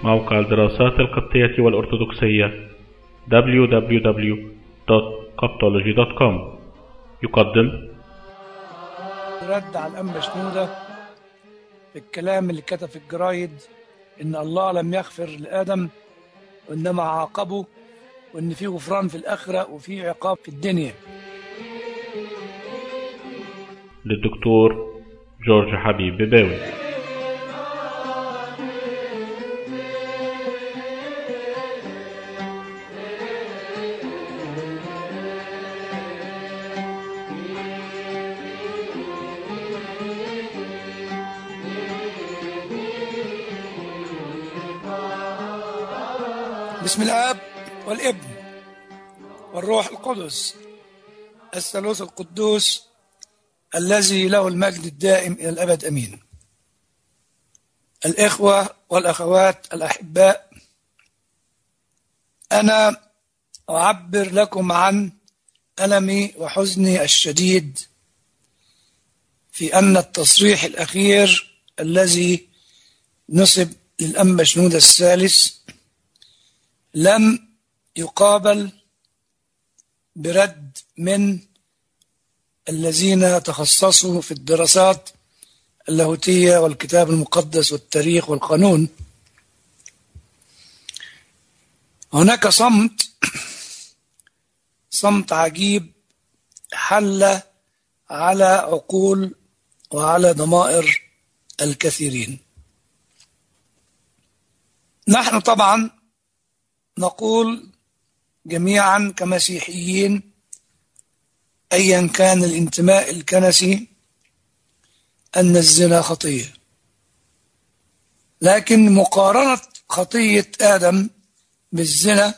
موقع الدراسات القبطية والأرثوذكسية www.coptology.com يقدم رد على الأنبا شنودة في الكلام اللي كتب في الجرايد إن الله لم يغفر لآدم وإنما عاقبه وإن في غفران في الآخرة وفي عقاب في الدنيا للدكتور جورج حبيب بباوي بسم الآب والابن والروح القدس الثالوث القدوس الذي له المجد الدائم إلى الأبد أمين الإخوة والأخوات الأحباء أنا أعبر لكم عن ألمي وحزني الشديد في أن التصريح الأخير الذي نصب للأنبا شنود الثالث لم يقابل برد من الذين تخصصوا في الدراسات اللاهوتية والكتاب المقدس والتاريخ والقانون هناك صمت صمت عجيب حل على عقول وعلى ضمائر الكثيرين نحن طبعا نقول جميعا كمسيحيين ايا كان الانتماء الكنسي ان الزنا خطيه لكن مقارنه خطيه ادم بالزنا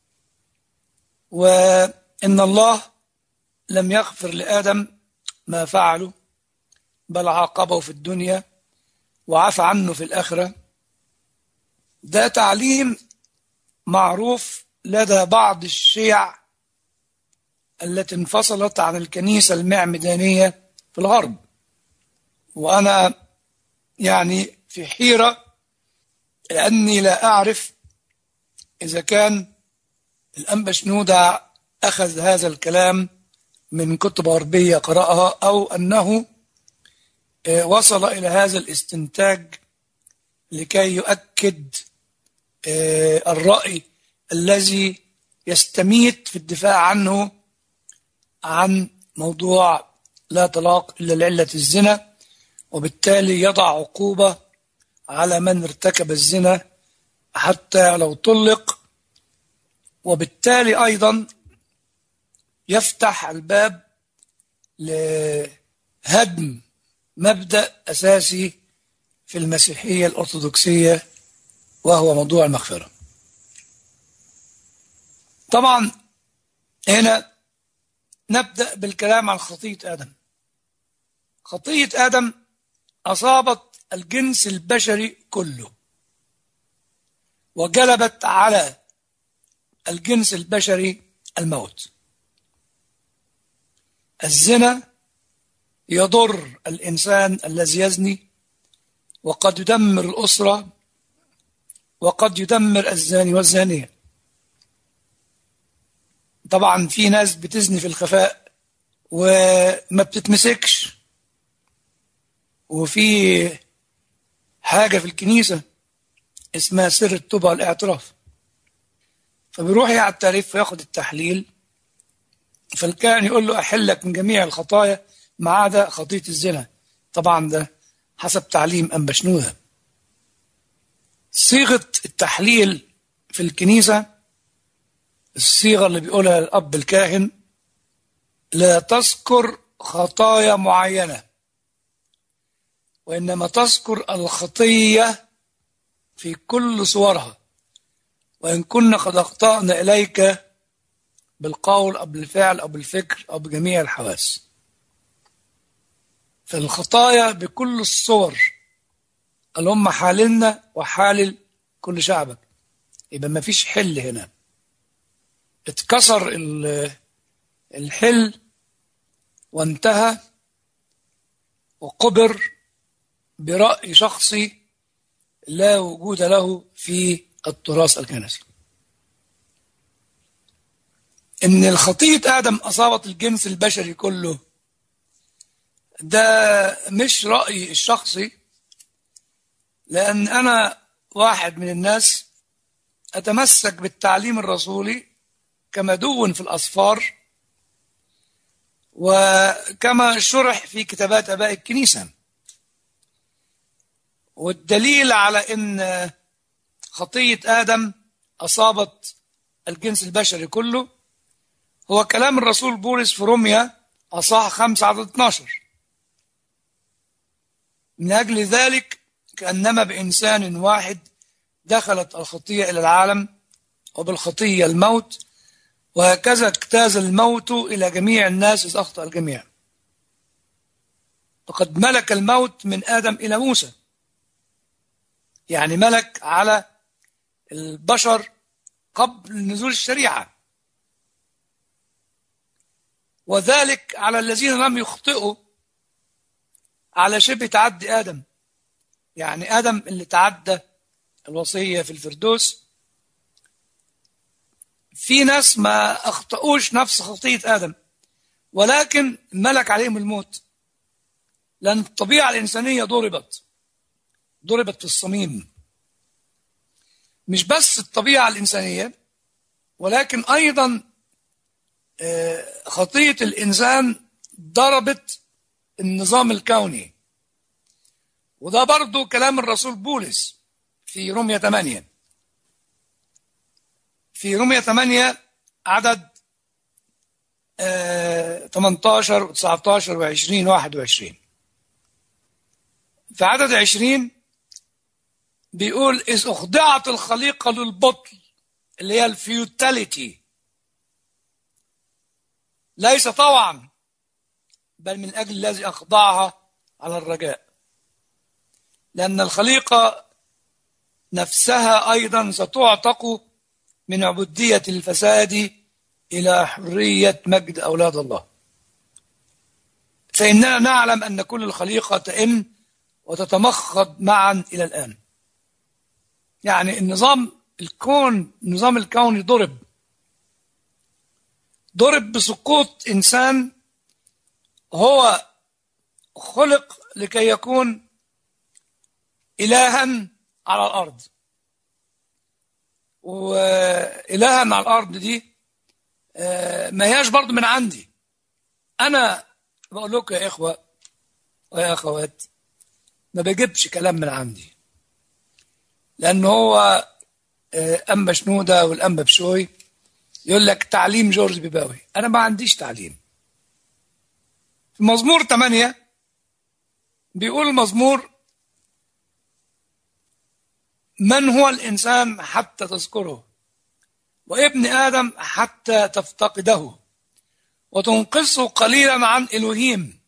وان الله لم يغفر لادم ما فعله بل عاقبه في الدنيا وعفى عنه في الاخره ده تعليم معروف لدى بعض الشيع التي انفصلت عن الكنيسة المعمدانية في الغرب وأنا يعني في حيرة لأني لا أعرف إذا كان الأنبا شنودة أخذ هذا الكلام من كتب غربية قرأها أو أنه وصل إلى هذا الاستنتاج لكي يؤكد الرأي الذي يستميت في الدفاع عنه عن موضوع لا طلاق إلا لعلة الزنا وبالتالي يضع عقوبة على من ارتكب الزنا حتى لو طلق وبالتالي أيضا يفتح الباب لهدم مبدأ أساسي في المسيحية الأرثوذكسية وهو موضوع المغفرة طبعا هنا نبدأ بالكلام عن خطية آدم خطية آدم أصابت الجنس البشري كله وجلبت على الجنس البشري الموت الزنا يضر الإنسان الذي يزني وقد يدمر الأسرة وقد يدمر الزاني والزانية طبعا في ناس بتزني في الخفاء وما بتتمسكش وفي حاجة في الكنيسة اسمها سر التوبة والاعتراف فبيروح على التعريف فياخد التحليل فالكاهن يقول له أحلك من جميع الخطايا ما عدا خطية الزنا طبعا ده حسب تعليم أنبا شنودة صيغة التحليل في الكنيسة الصيغة اللي بيقولها الأب الكاهن لا تذكر خطايا معينة وإنما تذكر الخطية في كل صورها وإن كنا قد أخطأنا إليك بالقول أو بالفعل أو بالفكر أو بجميع الحواس فالخطايا بكل الصور اللي هم حاللنا وحالل كل شعبك يبقى ما فيش حل هنا اتكسر الحل وانتهى وقبر برأي شخصي لا وجود له في التراث الكنسي ان الخطية ادم اصابت الجنس البشري كله ده مش رأيي الشخصي لان انا واحد من الناس اتمسك بالتعليم الرسولي كمدون في الاسفار وكما شرح في كتابات اباء الكنيسه والدليل على ان خطيه ادم اصابت الجنس البشري كله هو كلام الرسول بولس في روميا اصح 5 عدد 12 من اجل ذلك كانما بانسان واحد دخلت الخطيه الى العالم وبالخطيه الموت وهكذا اجتاز الموت إلى جميع الناس إذ أخطأ الجميع وقد ملك الموت من آدم إلى موسى يعني ملك على البشر قبل نزول الشريعة وذلك على الذين لم يخطئوا على شبه تعدي آدم يعني آدم اللي تعدى الوصية في الفردوس في ناس ما أخطأوش نفس خطية آدم ولكن ملك عليهم الموت لأن الطبيعة الإنسانية ضربت ضربت في الصميم مش بس الطبيعة الإنسانية ولكن أيضا خطية الإنسان ضربت النظام الكوني وده برضو كلام الرسول بولس في رومية 8 في رومية 8 عدد 18 و 19 و 20 و 21 في عدد 20 بيقول إذ أخضعت الخليقة للبطل اللي هي الفيوتاليتي ليس طوعا بل من أجل الذي أخضعها على الرجاء لأن الخليقة نفسها أيضا ستعتق من عبودية الفساد إلى حرية مجد أولاد الله فإننا نعلم أن كل الخليقة تئن وتتمخض معا إلى الآن يعني النظام الكون النظام الكوني ضرب ضرب بسقوط إنسان هو خلق لكي يكون إلها على الأرض وإلها على الأرض دي ما هياش برضو من عندي أنا بقول لكم يا إخوة ويا أخوات ما بجيبش كلام من عندي لأن هو أنبا شنودة والأنبا بشوي يقول لك تعليم جورج بيباوي أنا ما عنديش تعليم في مزمور 8 بيقول المزمور من هو الإنسان حتى تذكره وابن آدم حتى تفتقده وتنقصه قليلا عن إلهيم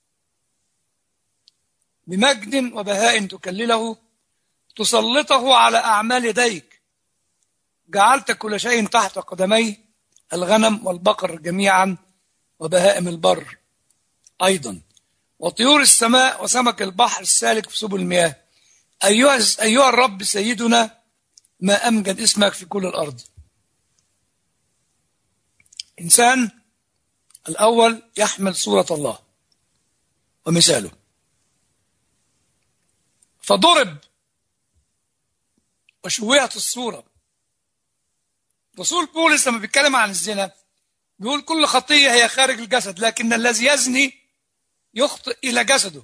بمجد وبهاء تكلله تسلطه على أعمال يديك جعلت كل شيء تحت قدميه الغنم والبقر جميعا وبهائم البر أيضا وطيور السماء وسمك البحر السالك في سبل المياه أيها, أيها الرب سيدنا ما أمجد اسمك في كل الأرض إنسان الأول يحمل صورة الله ومثاله فضرب وشوهت الصورة رسول بولس لما بيتكلم عن الزنا بيقول كل خطية هي خارج الجسد لكن الذي يزني يخطئ إلى جسده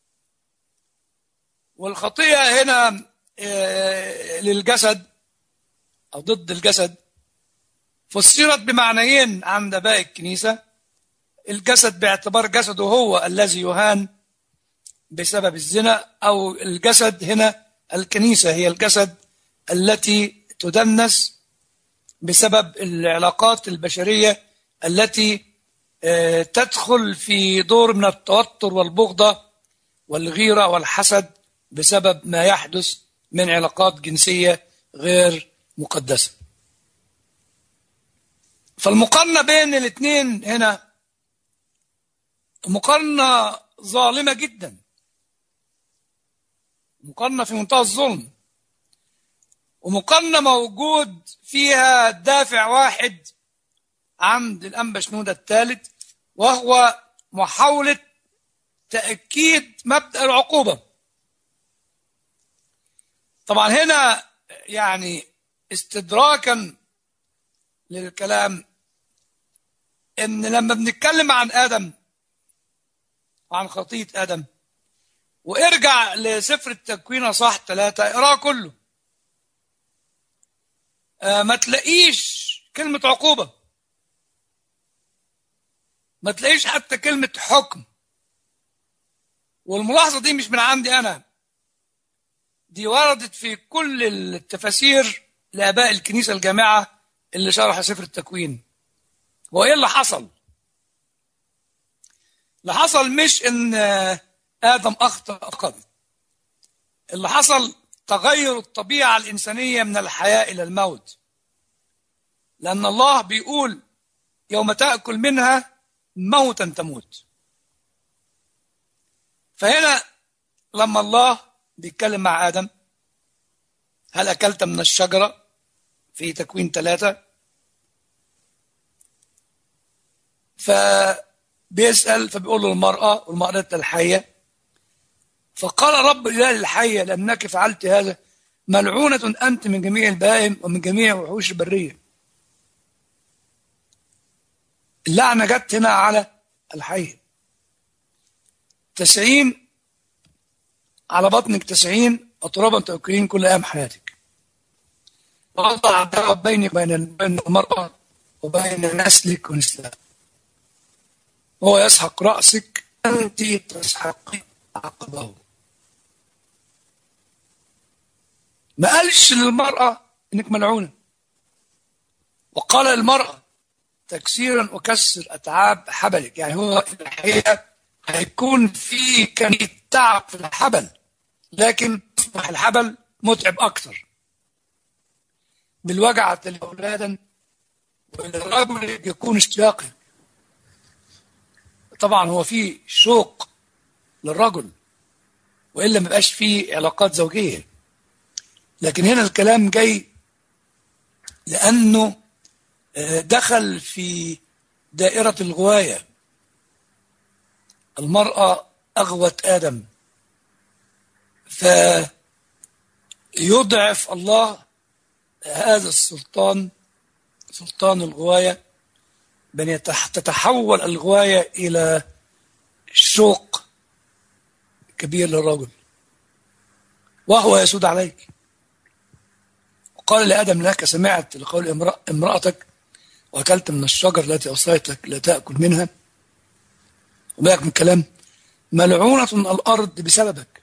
والخطيئة هنا للجسد أو ضد الجسد فسرت بمعنيين عند باقي الكنيسة الجسد باعتبار جسده هو الذي يهان بسبب الزنا أو الجسد هنا الكنيسة هي الجسد التي تدنس بسبب العلاقات البشرية التي تدخل في دور من التوتر والبغضة والغيرة والحسد بسبب ما يحدث من علاقات جنسية غير مقدسة فالمقارنة بين الاثنين هنا مقارنة ظالمة جدا مقارنة في منتهى الظلم ومقارنة موجود فيها دافع واحد عند الأنبا شنودة الثالث وهو محاولة تأكيد مبدأ العقوبة طبعا هنا يعني استدراكا للكلام ان لما بنتكلم عن ادم وعن خطية ادم وارجع لسفر التكوين صح ثلاثة اقراه كله آه ما تلاقيش كلمة عقوبة ما تلاقيش حتى كلمة حكم والملاحظة دي مش من عندي أنا دي وردت في كل التفاسير لآباء الكنيسة الجامعة اللي شرح سفر التكوين هو إيه اللي حصل؟ اللي حصل مش إن آدم أخطأ فقط اللي حصل تغير الطبيعة الإنسانية من الحياة إلى الموت لأن الله بيقول يوم تأكل منها موتا تموت فهنا لما الله بيتكلم مع آدم هل أكلت من الشجرة في تكوين ثلاثة فبيسأل فبيقول له المرأة والمرأة الحية فقال رب الإله للحية لأنك فعلت هذا ملعونة أنت من جميع البهائم ومن جميع وحوش البرية اللعنة جت هنا على الحية تسعين على بطنك تسعين وترابا تأكلين كل أيام حياتك وأضع عداوة بيني وبين بين المرأة وبين نسلك ونسلها هو يسحق رأسك أنت تسحقي عقبه ما قالش للمرأة إنك ملعونة وقال للمرأة تكسيرا وكسر أتعاب حبلك يعني هو الحقيقة هيكون في كان تعب في الحبل لكن يصبح الحبل متعب أكثر بالوجع أولادا والرجل يكون اشتياقي طبعا هو في شوق للرجل وإلا ما بقاش فيه علاقات زوجية لكن هنا الكلام جاي لأنه دخل في دائرة الغواية المرأة أغوت آدم فيضعف الله هذا السلطان سلطان الغواية بأن تتحول الغواية إلى شوق كبير للرجل وهو يسود عليك وقال لآدم لك سمعت لقول امرأتك وأكلت من الشجر التي أوصيتك لا تأكل منها وبالك من الكلام ملعونة الأرض بسببك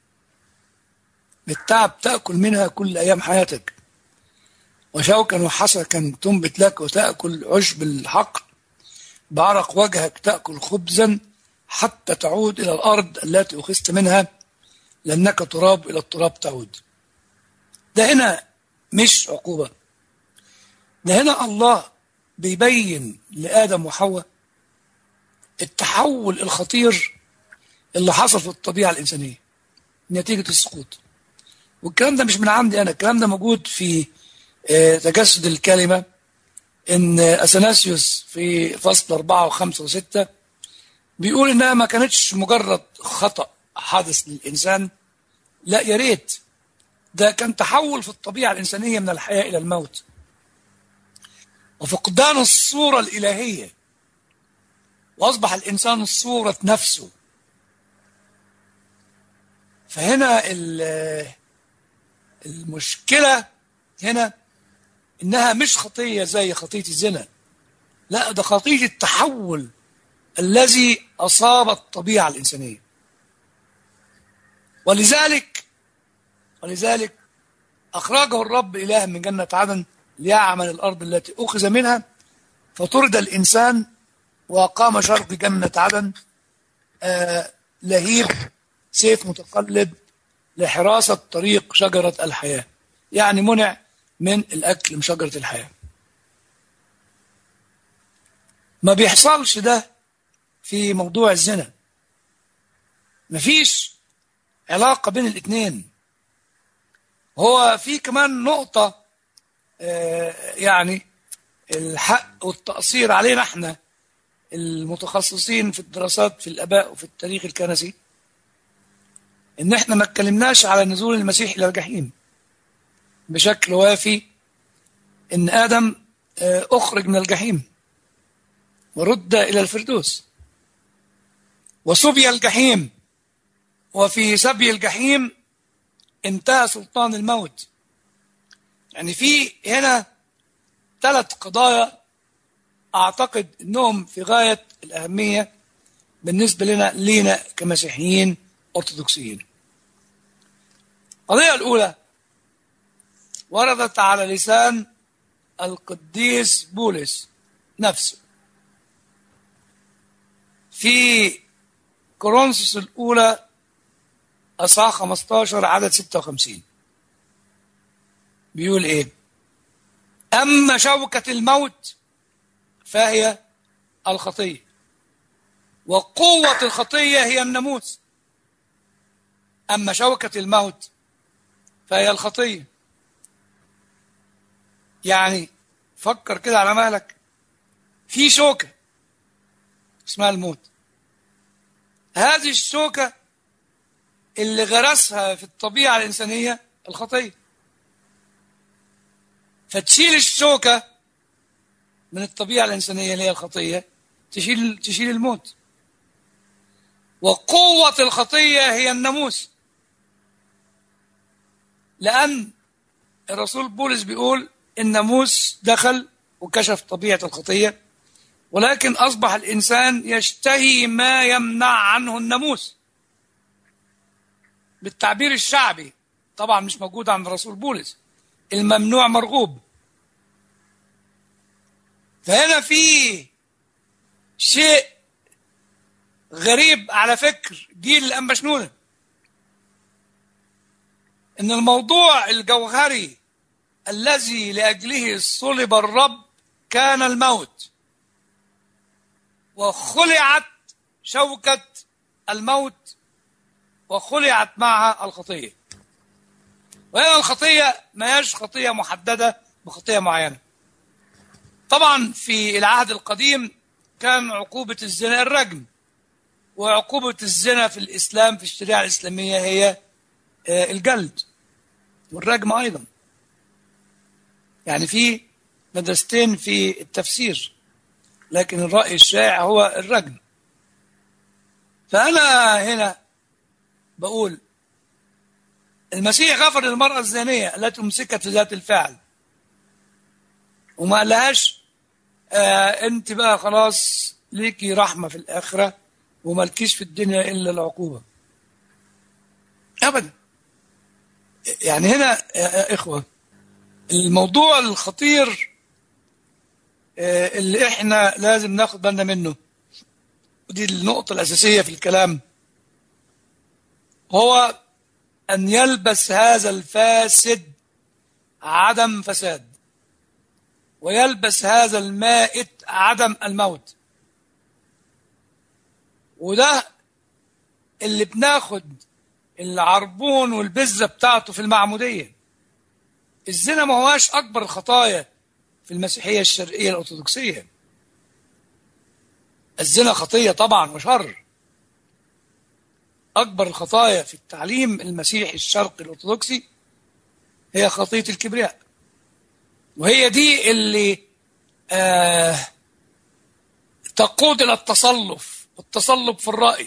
بالتعب تأكل منها كل أيام حياتك وشوكا وحسكا تنبت لك وتأكل عشب الحقل بعرق وجهك تأكل خبزا حتى تعود إلى الأرض التي أخذت منها لأنك تراب إلى التراب تعود ده هنا مش عقوبة ده هنا الله بيبين لآدم وحواء التحول الخطير اللي حصل في الطبيعة الإنسانية نتيجة السقوط والكلام ده مش من عندي أنا الكلام ده موجود في تجسد الكلمة إن أثناسيوس في فصل أربعة وخمسة وستة بيقول إنها ما كانتش مجرد خطأ حادث للإنسان لا يا ريت ده كان تحول في الطبيعة الإنسانية من الحياة إلى الموت وفقدان الصورة الإلهية وأصبح الإنسان صورة نفسه فهنا المشكلة هنا إنها مش خطية زي خطية الزنا لا ده خطية التحول الذي أصاب الطبيعة الإنسانية ولذلك ولذلك أخرجه الرب إله من جنة عدن ليعمل الأرض التي أخذ منها فطرد الإنسان وقام شرق جنة عدن آه لهيب سيف متقلب لحراسة طريق شجرة الحياة يعني منع من الأكل من شجرة الحياة ما بيحصلش ده في موضوع الزنا مفيش علاقة بين الاثنين هو في كمان نقطة آه، يعني الحق والتقصير علينا احنا المتخصصين في الدراسات في الآباء وفي التاريخ الكنسي ان احنا ما اتكلمناش على نزول المسيح الى الجحيم بشكل وافي ان ادم آه، اخرج من الجحيم ورد الى الفردوس وسبي الجحيم وفي سبي الجحيم انتهى سلطان الموت يعني في هنا ثلاث قضايا اعتقد انهم في غايه الاهميه بالنسبه لنا لينا كمسيحيين ارثوذكسيين القضيه الاولى وردت على لسان القديس بولس نفسه في كورنثوس الاولى اصحاح 15 عدد 56 بيقول ايه اما شوكه الموت فهي الخطيه وقوه الخطيه هي الناموس اما شوكه الموت فهي الخطيه يعني فكر كده على مهلك في شوكه اسمها الموت هذه الشوكه اللي غرسها في الطبيعه الانسانيه الخطيه فتشيل الشوكة من الطبيعة الإنسانية اللي هي الخطية تشيل تشيل الموت وقوة الخطية هي الناموس لأن الرسول بولس بيقول الناموس دخل وكشف طبيعة الخطية ولكن أصبح الإنسان يشتهي ما يمنع عنه الناموس بالتعبير الشعبي طبعا مش موجود عند الرسول بولس الممنوع مرغوب فهنا في شيء غريب على فكر جيل الأنبا شنودة إن الموضوع الجوهري الذي لأجله صلب الرب كان الموت وخلعت شوكة الموت وخلعت معها الخطية وهنا الخطية ما هيش خطية محددة بخطية معينة طبعا في العهد القديم كان عقوبة الزنا الرجم وعقوبة الزنا في الإسلام في الشريعة الإسلامية هي الجلد والرجم أيضا يعني في مدرستين في التفسير لكن الرأي الشائع هو الرجم فأنا هنا بقول المسيح غفر للمرأة الزانية التي أمسكت في ذات الفعل وما قالهاش آه انت بقى خلاص ليكي رحمة في الآخرة وملكيش في الدنيا إلا العقوبة أبدا يعني هنا يا إخوة الموضوع الخطير آه اللي إحنا لازم ناخد بالنا منه ودي النقطة الأساسية في الكلام هو أن يلبس هذا الفاسد عدم فساد ويلبس هذا المائت عدم الموت وده اللي بناخد العربون والبزة بتاعته في المعمودية الزنا ما هواش أكبر الخطايا في المسيحية الشرقية الأرثوذكسية الزنا خطية طبعا وشر أكبر الخطايا في التعليم المسيحي الشرقي الأرثوذكسي هي خطية الكبرياء وهي دي اللي آه تقود إلى التصلف التصلب في الرأي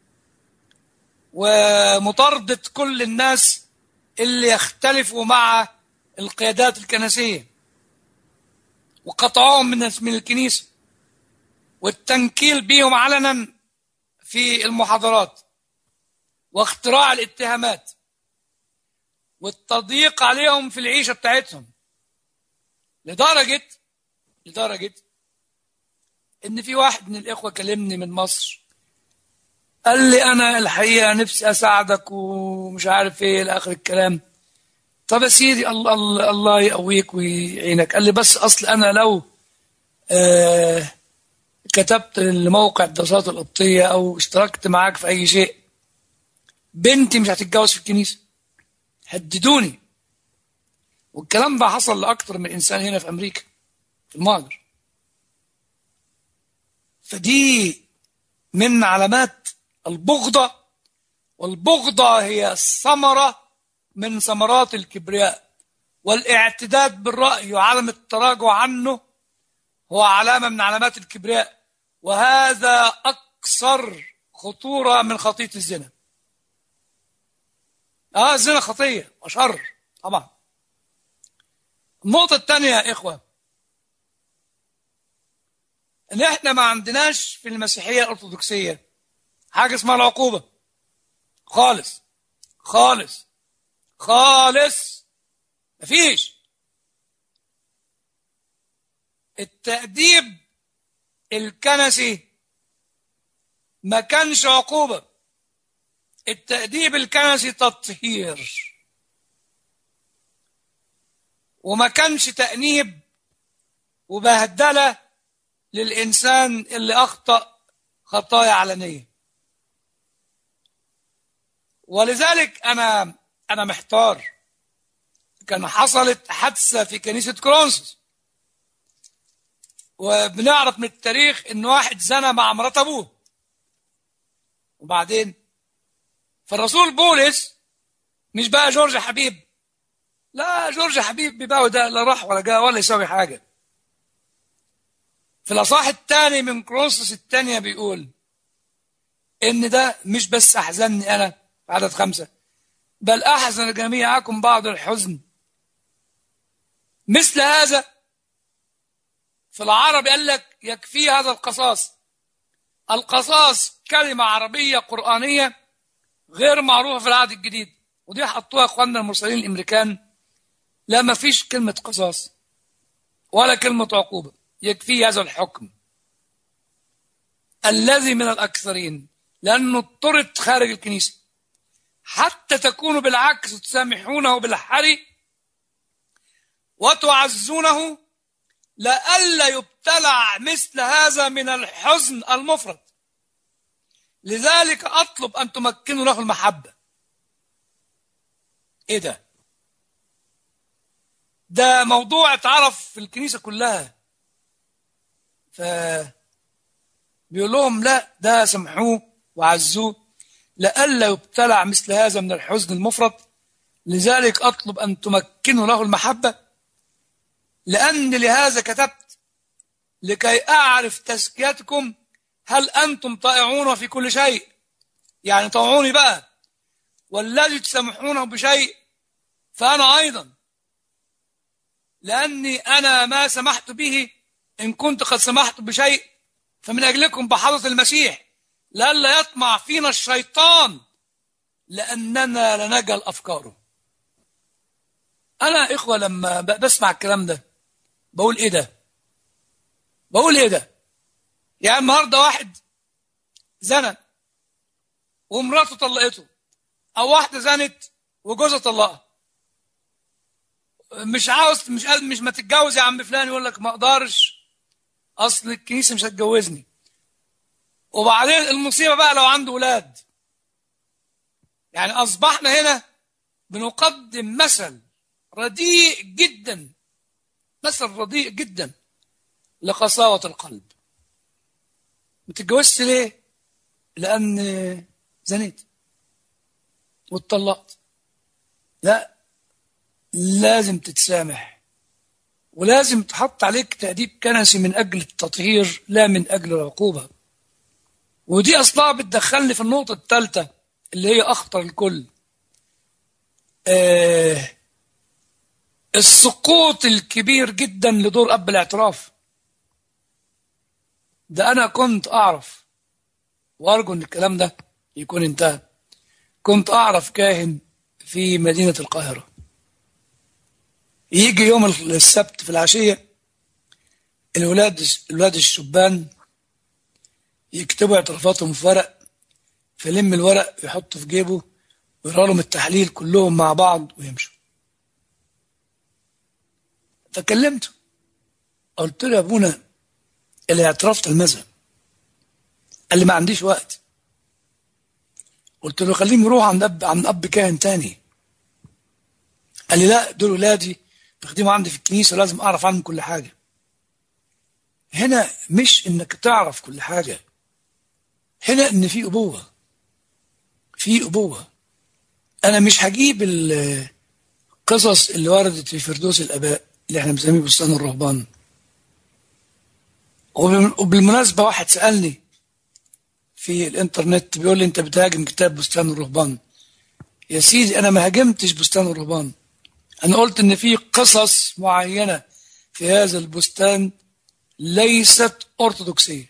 ومطاردة كل الناس اللي يختلفوا مع القيادات الكنسية وقطعهم من من الكنيسة والتنكيل بيهم علنا في المحاضرات واختراع الاتهامات والتضييق عليهم في العيشة بتاعتهم لدرجة لدرجة إن في واحد من الإخوة كلمني من مصر قال لي أنا الحقيقة نفسي أساعدك ومش عارف إيه لآخر الكلام طب يا سيدي الله, الله, الله يقويك ويعينك قال لي بس أصل أنا لو آه كتبت لموقع الدراسات القبطية أو اشتركت معاك في أي شيء بنتي مش هتتجوز في الكنيسة هددوني والكلام ده حصل لأكتر من إنسان هنا في أمريكا في المهجر فدي من علامات البغضة والبغضة هي ثمرة من ثمرات الكبرياء والاعتداد بالرأي وعدم التراجع عنه هو علامة من علامات الكبرياء وهذا أكثر خطورة من خطية الزنا اه الزنا خطية وشر طبعا النقطة الثانية يا إخوة إن إحنا ما عندناش في المسيحية الأرثوذكسية حاجة اسمها العقوبة خالص خالص خالص مفيش التأديب الكنسي ما كانش عقوبة التأديب الكنسي تطهير وما كانش تأنيب وبهدلة للإنسان اللي أخطأ خطايا علنية ولذلك أنا أنا محتار كان حصلت حادثة في كنيسة كرونسوس وبنعرف من التاريخ إن واحد زنى مع مرات أبوه وبعدين فالرسول بولس مش بقى جورج حبيب لا جورج حبيب بيباوي ده لا راح ولا جاء ولا يسوي حاجة في الأصحاح الثاني من كرونسوس الثانية بيقول إن ده مش بس أحزنني أنا في عدد خمسة بل أحزن جميعكم بعض الحزن مثل هذا في العربي قال لك يكفي هذا القصاص القصاص كلمة عربية قرآنية غير معروفة في العهد الجديد ودي حطوها اخواننا المرسلين الامريكان لا ما فيش كلمة قصاص ولا كلمة عقوبة يكفي هذا الحكم الذي من الأكثرين لأنه اضطرت خارج الكنيسة حتى تكونوا بالعكس تسامحونه بالحري وتعزونه لئلا يبتلع مثل هذا من الحزن المفرط لذلك أطلب أن تمكنوا له المحبة إيه ده ده موضوع اتعرف في الكنيسة كلها ف بيقول لهم لا ده سامحوه وعزوه لئلا يبتلع مثل هذا من الحزن المفرط لذلك أطلب أن تمكنوا له المحبة لأن لهذا كتبت لكي أعرف تزكيتكم هل أنتم طائعون في كل شيء يعني طوعوني بقى والذي تسامحونه بشيء فأنا أيضا لأني أنا ما سمحت به إن كنت قد سمحت بشيء فمن أجلكم بحضرة المسيح لئلا يطمع فينا الشيطان لأننا لنجل أفكاره أنا إخوة لما بسمع الكلام ده بقول إيه ده بقول إيه ده يعني النهاردة واحد زنى ومراته طلقته أو واحدة زنت وجوزها طلقها مش عاوز مش قال مش ما تتجوز يا عم فلان يقول لك ما اقدرش اصل الكنيسه مش هتجوزني وبعدين المصيبه بقى لو عنده اولاد يعني اصبحنا هنا بنقدم مثل رديء جدا مثل رديء جدا لقساوة القلب ما تتجوزش ليه لأن زنيت واتطلقت لا لازم تتسامح ولازم تحط عليك تأديب كنسي من أجل التطهير لا من أجل العقوبة ودي أصلا بتدخلني في النقطة الثالثة اللي هي أخطر الكل آه السقوط الكبير جدا لدور أب الاعتراف ده أنا كنت أعرف وأرجو أن الكلام ده يكون انتهى كنت أعرف كاهن في مدينة القاهرة يجي يوم السبت في العشية الولاد الولاد الشبان يكتبوا اعترافاتهم في ورق فيلم الورق يحطه في جيبه ويقرا لهم التحليل كلهم مع بعض ويمشوا فكلمته قلت له يا ابونا الاعتراف المذهب قال لي ما عنديش وقت قلت له خليهم يروحوا عند اب عند اب كاهن تاني قال لي لا دول ولادي بخدموا عندي في الكنيسة لازم أعرف عنهم كل حاجة هنا مش إنك تعرف كل حاجة هنا إن في أبوة في أبوة أنا مش هجيب القصص اللي وردت في فردوس الآباء اللي احنا بنسميه بستان الرهبان وبالمناسبة واحد سألني في الانترنت بيقول لي انت بتهاجم كتاب بستان الرهبان يا سيدي انا ما هاجمتش بستان الرهبان انا قلت ان في قصص معينة في هذا البستان ليست ارثوذكسية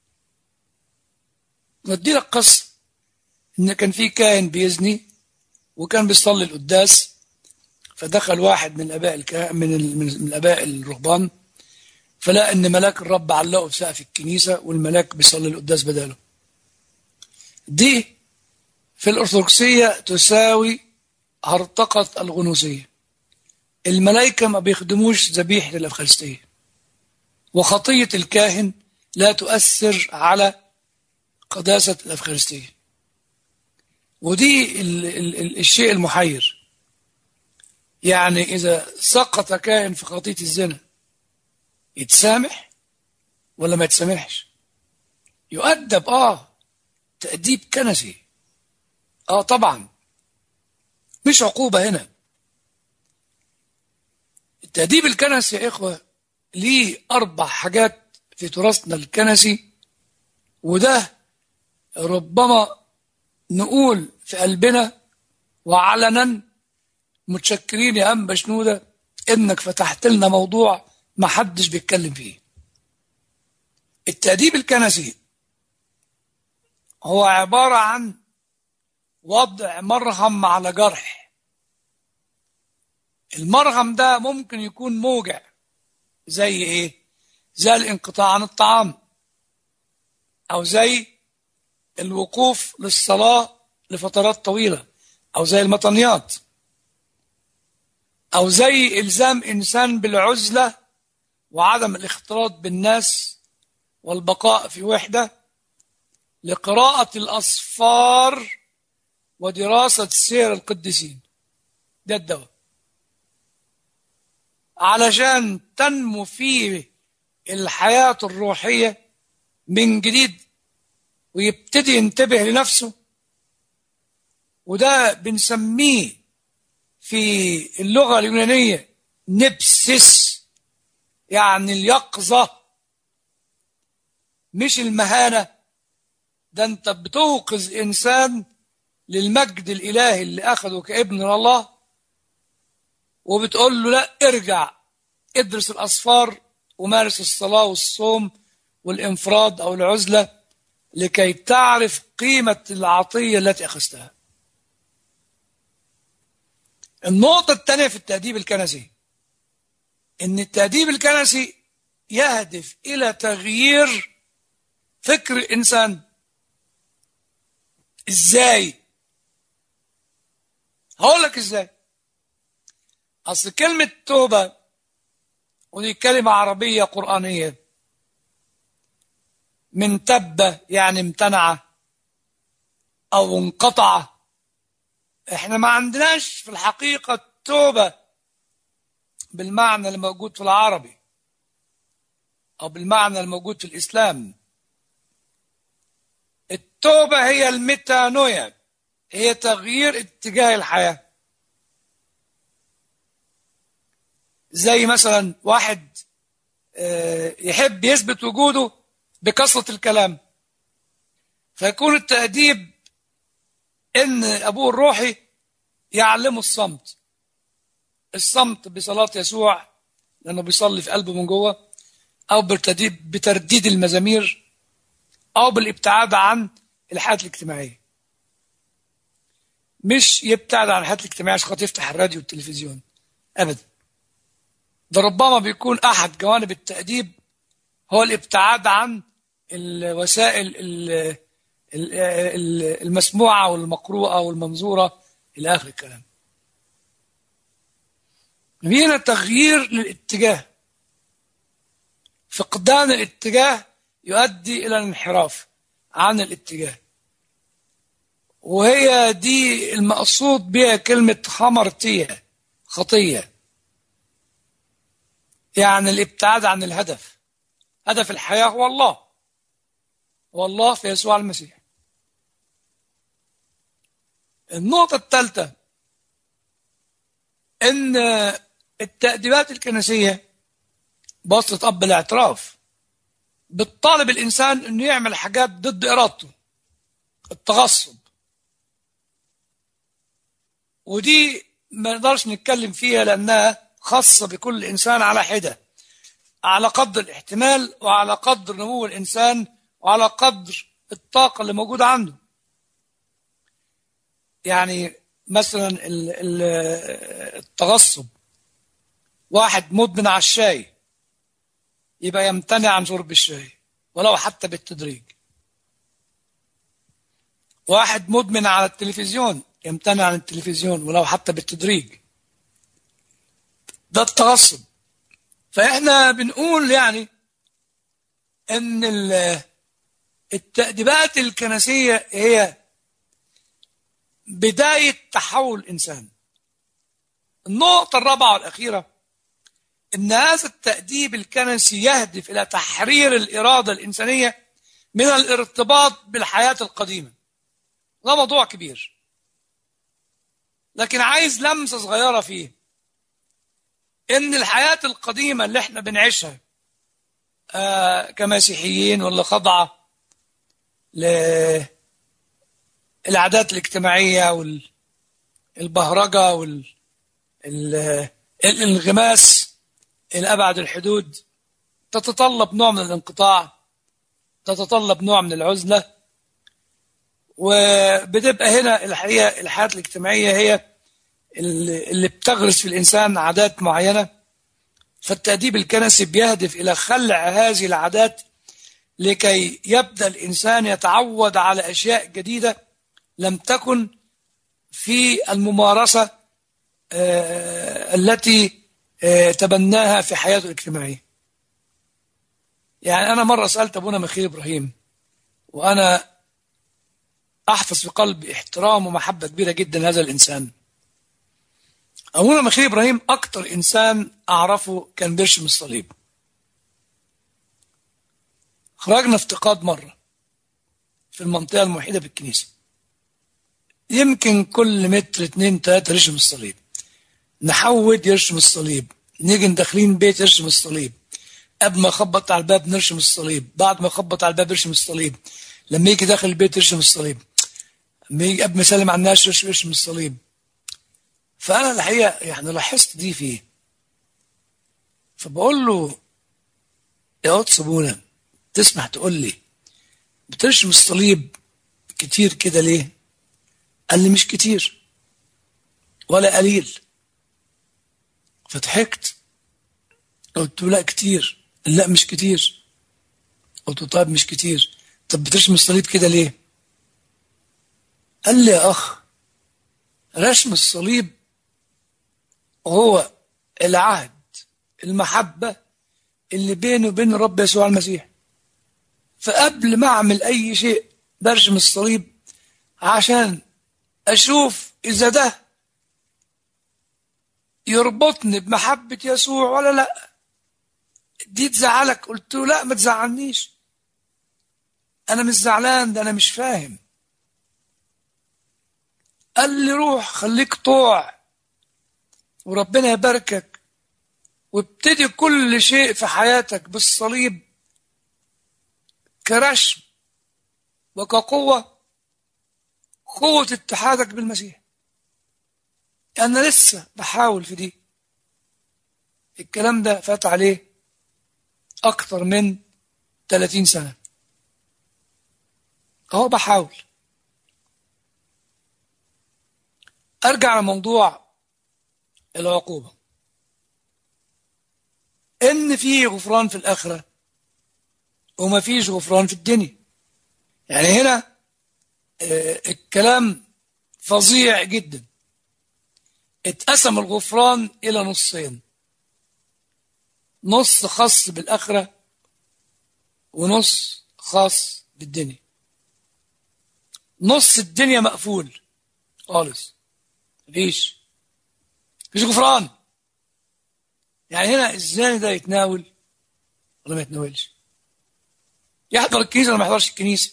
ندي لك قصة ان كان في كاهن بيزني وكان بيصلي القداس فدخل واحد من اباء الكه... من ال... من اباء الرهبان فلقى ان ملاك الرب علقه في سقف الكنيسه والملاك بيصلي القداس بداله دي في الأرثوذكسية تساوي هرطقة الغنوصية الملائكة ما بيخدموش ذبيحة الأفخارستية وخطية الكاهن لا تؤثر على قداسة الأفخارستية ودي ال ال ال الشيء المحير يعني إذا سقط كاهن في خطية الزنا يتسامح ولا ما يتسامحش يؤدب آه تأديب كنسي اه طبعا مش عقوبة هنا التأديب الكنسي يا إخوة ليه أربع حاجات في تراثنا الكنسي وده ربما نقول في قلبنا وعلنا متشكرين يا أنبا شنودة إنك فتحت لنا موضوع ما حدش بيتكلم فيه التأديب الكنسي هو عبارة عن وضع مرهم على جرح المرهم ده ممكن يكون موجع زي ايه زي الانقطاع عن الطعام او زي الوقوف للصلاة لفترات طويلة او زي المطنيات او زي الزام انسان بالعزلة وعدم الاختلاط بالناس والبقاء في وحده لقراءة الأصفار ودراسة سير القديسين ده الدواء علشان تنمو فيه الحياة الروحية من جديد ويبتدي ينتبه لنفسه وده بنسميه في اللغة اليونانية نبسس يعني اليقظة مش المهانة ده انت بتوقظ انسان للمجد الالهي اللي اخذه كابن الله وبتقول له لا ارجع ادرس الاصفار ومارس الصلاه والصوم والانفراد او العزله لكي تعرف قيمه العطيه التي اخذتها. النقطه الثانيه في التاديب الكنسي ان التاديب الكنسي يهدف الى تغيير فكر الانسان ازاي هقول لك ازاي اصل كلمة توبة ودي كلمة عربية قرآنية من تب يعني امتنع او انقطع احنا ما عندناش في الحقيقة التوبة بالمعنى الموجود في العربي او بالمعنى الموجود في الاسلام التوبة هي الميتانويا هي تغيير اتجاه الحياة زي مثلا واحد يحب يثبت وجوده بكثرة الكلام فيكون التأديب إن أبوه الروحي يعلمه الصمت الصمت بصلاة يسوع لأنه بيصلي في قلبه من جوه أو بالتدريب بترديد المزامير أو بالابتعاد عن الحياة الاجتماعية مش يبتعد عن الحياة الاجتماعية عشان خاطر يفتح الراديو والتلفزيون أبدا ده ربما بيكون أحد جوانب التأديب هو الابتعاد عن الوسائل المسموعة والمقروءة والمنظورة إلى آخر الكلام هنا تغيير للاتجاه فقدان الاتجاه يؤدي إلى الانحراف عن الاتجاه وهي دي المقصود بها كلمة خمرتية خطية يعني الابتعاد عن الهدف هدف الحياة هو الله هو الله في يسوع المسيح النقطة الثالثة إن التأديبات الكنسية بواسطة أب الاعتراف بتطالب الإنسان إنه يعمل حاجات ضد إرادته التغصب ودي ما نقدرش نتكلم فيها لأنها خاصة بكل إنسان على حدة على قدر الاحتمال وعلى قدر نمو الإنسان وعلى قدر الطاقة اللي موجودة عنده يعني مثلا ال- ال- التغصب واحد مدمن على الشاي يبقى يمتنع عن شرب الشاي ولو حتى بالتدريج واحد مدمن على التلفزيون يمتنع عن التلفزيون ولو حتى بالتدريج ده التغصب فاحنا بنقول يعني ان ال- التأديبات الكنسية هي بداية تحول الإنسان النقطة الرابعة والأخيرة أن هذا التأديب الكنسي يهدف إلى تحرير الإرادة الإنسانية من الارتباط بالحياة القديمة ده موضوع كبير لكن عايز لمسة صغيرة فيه إن الحياة القديمة اللي احنا بنعيشها آه كمسيحيين واللي خاضعة للعادات الاجتماعية والبهرجة والانغماس إلى أبعد الحدود تتطلب نوع من الانقطاع تتطلب نوع من العزلة وبتبقى هنا الحقيقة الحياة الاجتماعية هي اللي اللي بتغرس في الإنسان عادات معينة فالتأديب الكنسي بيهدف إلى خلع هذه العادات لكي يبدأ الإنسان يتعود على أشياء جديدة لم تكن في الممارسة آه، التي آه، تبناها في حياته الاجتماعية يعني أنا مرة سألت أبونا مخيل إبراهيم وأنا أحفظ في قلبي احترام ومحبة كبيرة جدا لهذا الإنسان أبونا مخيل إبراهيم أكتر إنسان أعرفه كان بيرشم الصليب خرجنا افتقاد مرة في المنطقة المحيطة بالكنيسة يمكن كل متر اتنين تلاتة يرشم الصليب نحود يرشم الصليب نيجي داخلين بيت يرشم الصليب قبل ما يخبط على الباب نرشم الصليب بعد ما يخبط على الباب يرشم الصليب لما يجي داخل البيت يرشم الصليب لما يجي قبل ما يسلم على الناس يرشم يرشم الصليب فأنا الحقيقة يعني لاحظت دي فيه فبقول له يا قدس ابونا تسمح تقول لي بترشم الصليب كتير كده ليه قال لي مش كتير ولا قليل فضحكت قلت له لا كتير لا مش كتير قلت له طيب مش كتير طب بترشم الصليب كده ليه قال لي يا اخ رسم الصليب هو العهد المحبة اللي بيني وبين الرب يسوع المسيح فقبل ما أعمل أي شيء برشم الصليب عشان أشوف إذا ده يربطني بمحبة يسوع ولا لا دي تزعلك قلت له لا ما تزعلنيش أنا مش زعلان ده أنا مش فاهم قال لي روح خليك طوع وربنا يباركك وابتدي كل شيء في حياتك بالصليب كرشم وكقوة قوة اتحادك بالمسيح أنا لسه بحاول في دي الكلام ده فات عليه أكتر من 30 سنة أهو بحاول أرجع لموضوع العقوبة إن في غفران في الآخرة وما فيش غفران في الدنيا يعني هنا آه، الكلام فظيع جدا اتقسم الغفران إلى نصين نص خاص بالآخرة ونص خاص بالدنيا نص الدنيا مقفول خالص مفيش مفيش غفران يعني هنا الزاني ده يتناول ولا ما يتناولش يحضر الكنيسة ولا ما يحضرش الكنيسة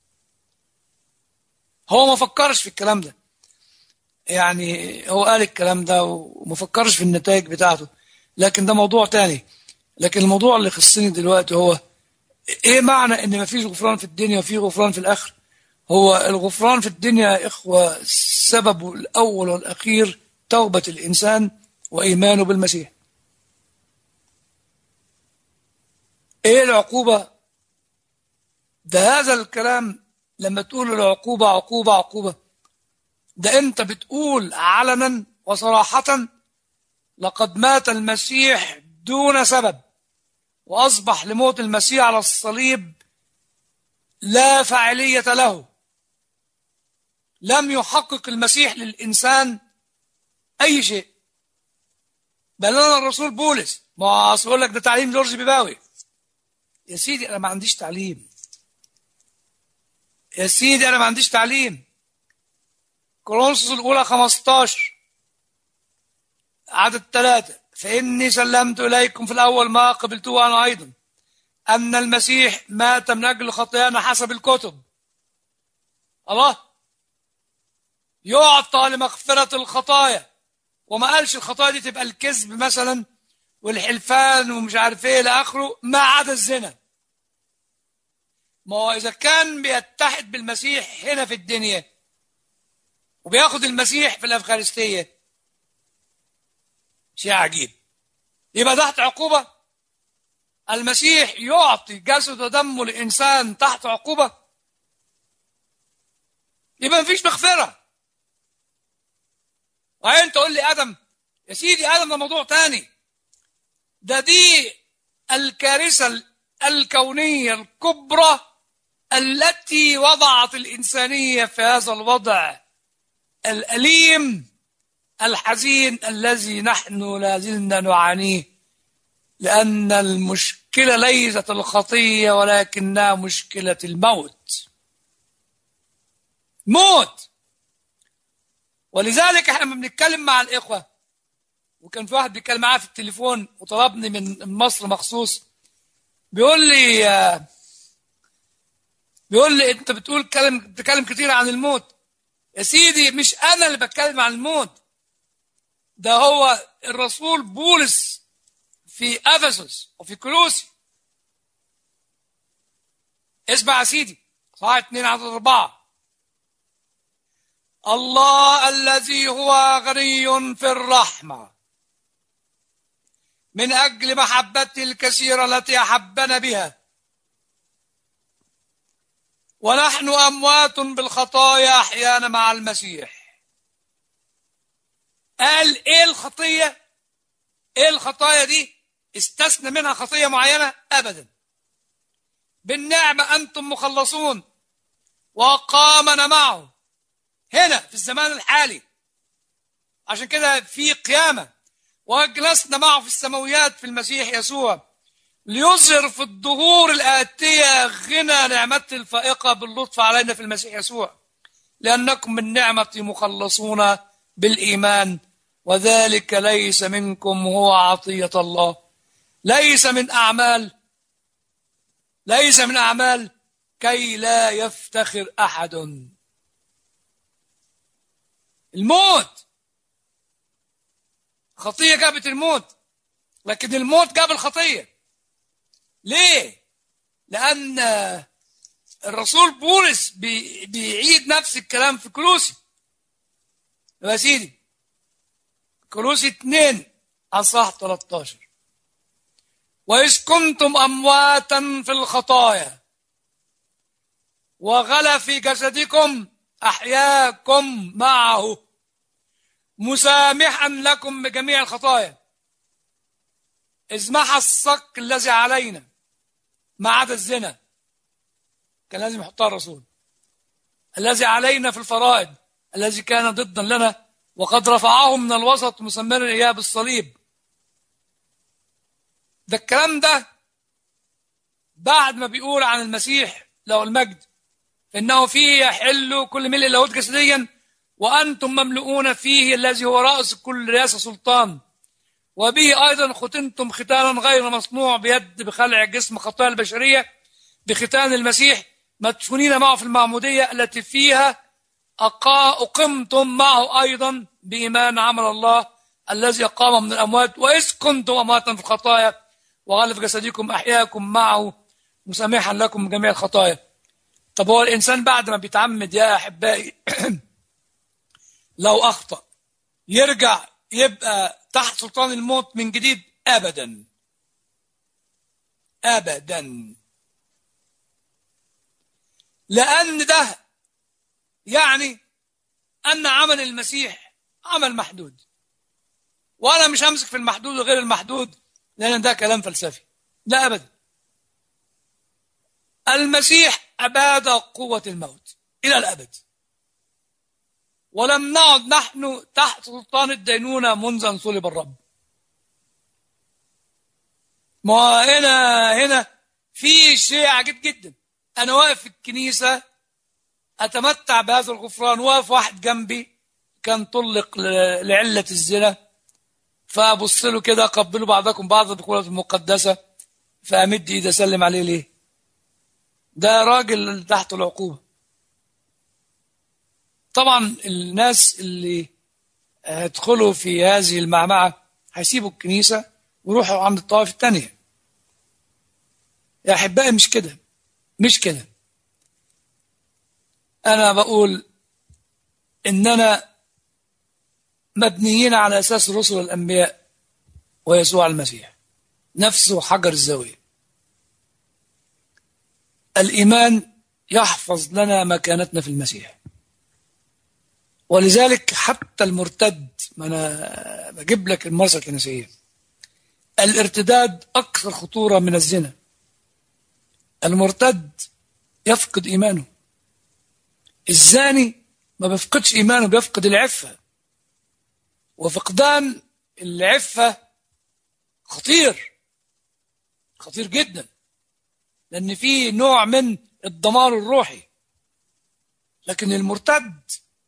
هو ما فكرش في الكلام ده يعني هو قال الكلام ده وما فكرش في النتائج بتاعته لكن ده موضوع تاني لكن الموضوع اللي يخصني دلوقتي هو ايه معنى ان ما فيش غفران في الدنيا وفي غفران في الاخر هو الغفران في الدنيا يا اخوه سببه الاول والاخير توبه الانسان وايمانه بالمسيح ايه العقوبه ده هذا الكلام لما تقول العقوبه عقوبه عقوبه ده انت بتقول علنا وصراحه لقد مات المسيح دون سبب وأصبح لموت المسيح على الصليب لا فاعلية له لم يحقق المسيح للإنسان أي شيء بل أنا الرسول بولس ما أصل أقول لك ده تعليم جورج بيباوي يا سيدي أنا ما عنديش تعليم يا سيدي أنا ما عنديش تعليم كورنثوس الأولى 15 عدد ثلاثة فإني سلمت إليكم في الأول ما قبلته أنا أيضا أن المسيح مات من أجل خطايانا حسب الكتب الله يعطى لمغفرة الخطايا وما قالش الخطايا دي تبقى الكذب مثلا والحلفان ومش عارف ايه الى اخره ما عدا الزنا ما هو اذا كان بيتحد بالمسيح هنا في الدنيا وبياخد المسيح في الافخارستيه شيء عجيب يبقى تحت عقوبة المسيح يعطي جسد ودمه لإنسان تحت عقوبة يبقى مفيش مغفرة وبعدين تقول لي آدم يا سيدي آدم ده موضوع تاني ده دي الكارثة الكونية الكبرى التي وضعت الإنسانية في هذا الوضع الأليم الحزين الذي نحن لا زلنا نعانيه لأن المشكلة ليست الخطية ولكنها مشكلة الموت موت ولذلك احنا بنتكلم مع الإخوة وكان في واحد بيتكلم معايا في التليفون وطلبني من مصر مخصوص بيقول لي بيقول لي انت بتقول كلام بتتكلم كتير عن الموت يا سيدي مش انا اللي بتكلم عن الموت ده هو الرسول بولس في افسس وفي كلوسي اسمع يا سيدي صح 2 عدد أربعة الله الذي هو غني في الرحمة من أجل محبته الكثيرة التي أحبنا بها ونحن أموات بالخطايا أحيانا مع المسيح قال ايه الخطيه ايه الخطايا دي استثنى منها خطيه معينه ابدا بالنعمه انتم مخلصون وقامنا معه هنا في الزمان الحالي عشان كده في قيامه وجلسنا معه في السماويات في المسيح يسوع ليظهر في الظهور الآتية غنى نعمته الفائقة باللطف علينا في المسيح يسوع لأنكم من نعمة مخلصون بالإيمان وذلك ليس منكم هو عطية الله ليس من أعمال ليس من أعمال كي لا يفتخر أحد الموت خطية جابت الموت لكن الموت جاب الخطية ليه؟ لأن الرسول بولس بي بيعيد نفس الكلام في كلوسي يا سيدي كلوسي 2 أصح 13 وإذ كنتم أمواتا في الخطايا وغلا في جسدكم أحياكم معه مسامحا لكم بجميع الخطايا إذ محى الصك الذي علينا ما عدا الزنا كان لازم يحطها الرسول الذي علينا في الفرائض الذي كان ضدا لنا وقد رفعهم من الوسط مسمرا إياه بالصليب ده الكلام ده بعد ما بيقول عن المسيح له المجد إنه فيه يحل كل ملء لاهوت جسديا وأنتم مملؤون فيه الذي هو رأس كل رئاسة سلطان وبه أيضا ختنتم ختانا غير مصنوع بيد بخلع جسم خطايا البشرية بختان المسيح مدفونين معه في المعمودية التي فيها أقا أقمتم معه أيضا بإيمان عمل الله الذي أقام من الأموات وإذ كنتم أمواتا في الخطايا وغلف في جسدكم أحياكم معه مسامحا لكم جميع الخطايا طب هو الإنسان بعد ما بيتعمد يا أحبائي لو أخطأ يرجع يبقى تحت سلطان الموت من جديد أبدا أبدا لأن ده يعني أن عمل المسيح عمل محدود وأنا مش همسك في المحدود وغير المحدود لأن ده كلام فلسفي لا أبدا المسيح أباد قوة الموت إلى الأبد ولم نعد نحن تحت سلطان الدينونة منذ أن صلب الرب ما هنا هنا في شيء عجيب جدا أنا واقف في الكنيسة أتمتع بهذا الغفران واقف واحد جنبي كان طلق لعلة الزنا فأبص له كده قبلوا بعضكم بعض بقولة المقدسة فأمد إيدي أسلم عليه ليه ده راجل تحت العقوبة طبعا الناس اللي هيدخلوا في هذه المعمعة هيسيبوا الكنيسة ويروحوا عند الطوائف الثانية يا أحبائي مش كده مش كده أنا بقول إننا مبنيين على أساس الرسل الأنبياء ويسوع المسيح نفسه حجر الزاوية الإيمان يحفظ لنا مكانتنا في المسيح ولذلك حتى المرتد ما أنا بجيب لك المرسى الكنسية الارتداد أكثر خطورة من الزنا المرتد يفقد إيمانه الزاني ما بيفقدش إيمانه بيفقد العفة وفقدان العفة خطير خطير جدا لأن في نوع من الدمار الروحي لكن المرتد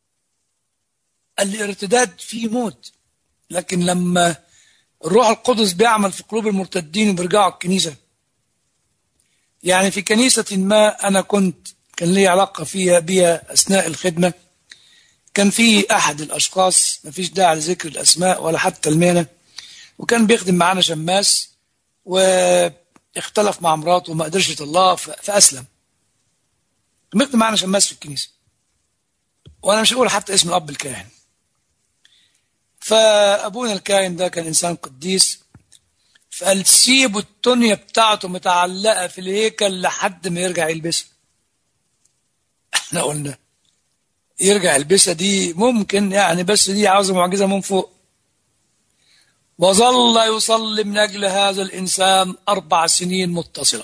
الارتداد فيه موت لكن لما الروح القدس بيعمل في قلوب المرتدين وبيرجعوا الكنيسة يعني في كنيسة ما أنا كنت كان لي علاقة فيها بها أثناء الخدمة كان في أحد الأشخاص ما فيش داعي لذكر الأسماء ولا حتى المهنة وكان بيخدم معانا شماس واختلف مع مراته وما قدرش يطلقها فأسلم بيخدم معانا شماس في الكنيسة وأنا مش هقول حتى اسم الأب الكاهن فأبونا الكاهن ده كان إنسان قديس فقال سيبوا التونية بتاعته متعلقة في الهيكل لحد ما يرجع يلبسها احنا قلنا يرجع يلبسها دي ممكن يعني بس دي عاوزة معجزة من فوق وظل يصلي من أجل هذا الإنسان أربع سنين متصلة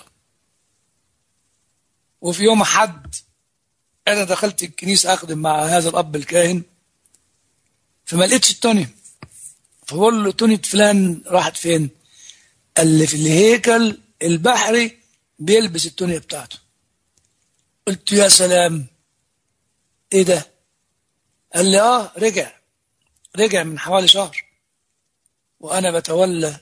وفي يوم حد أنا دخلت الكنيسة أخدم مع هذا الأب الكاهن فما لقيتش التونية فبقول له تونية فلان راحت فين؟ قال لي في الهيكل البحري بيلبس التونية بتاعته قلت يا سلام ايه ده قال لي اه رجع رجع من حوالي شهر وانا بتولى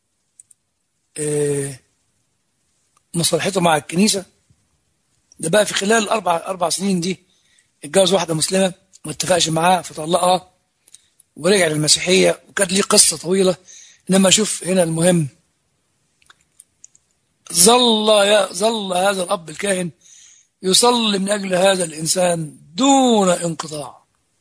إيه مصالحته مع الكنيسة ده بقى في خلال الاربع اربع سنين دي اتجوز واحدة مسلمة ما اتفقش معاها فطلقها ورجع للمسيحية وكانت ليه قصة طويلة انما شوف هنا المهم ظل يا ظل هذا الاب الكاهن يصلي من اجل هذا الانسان دون انقطاع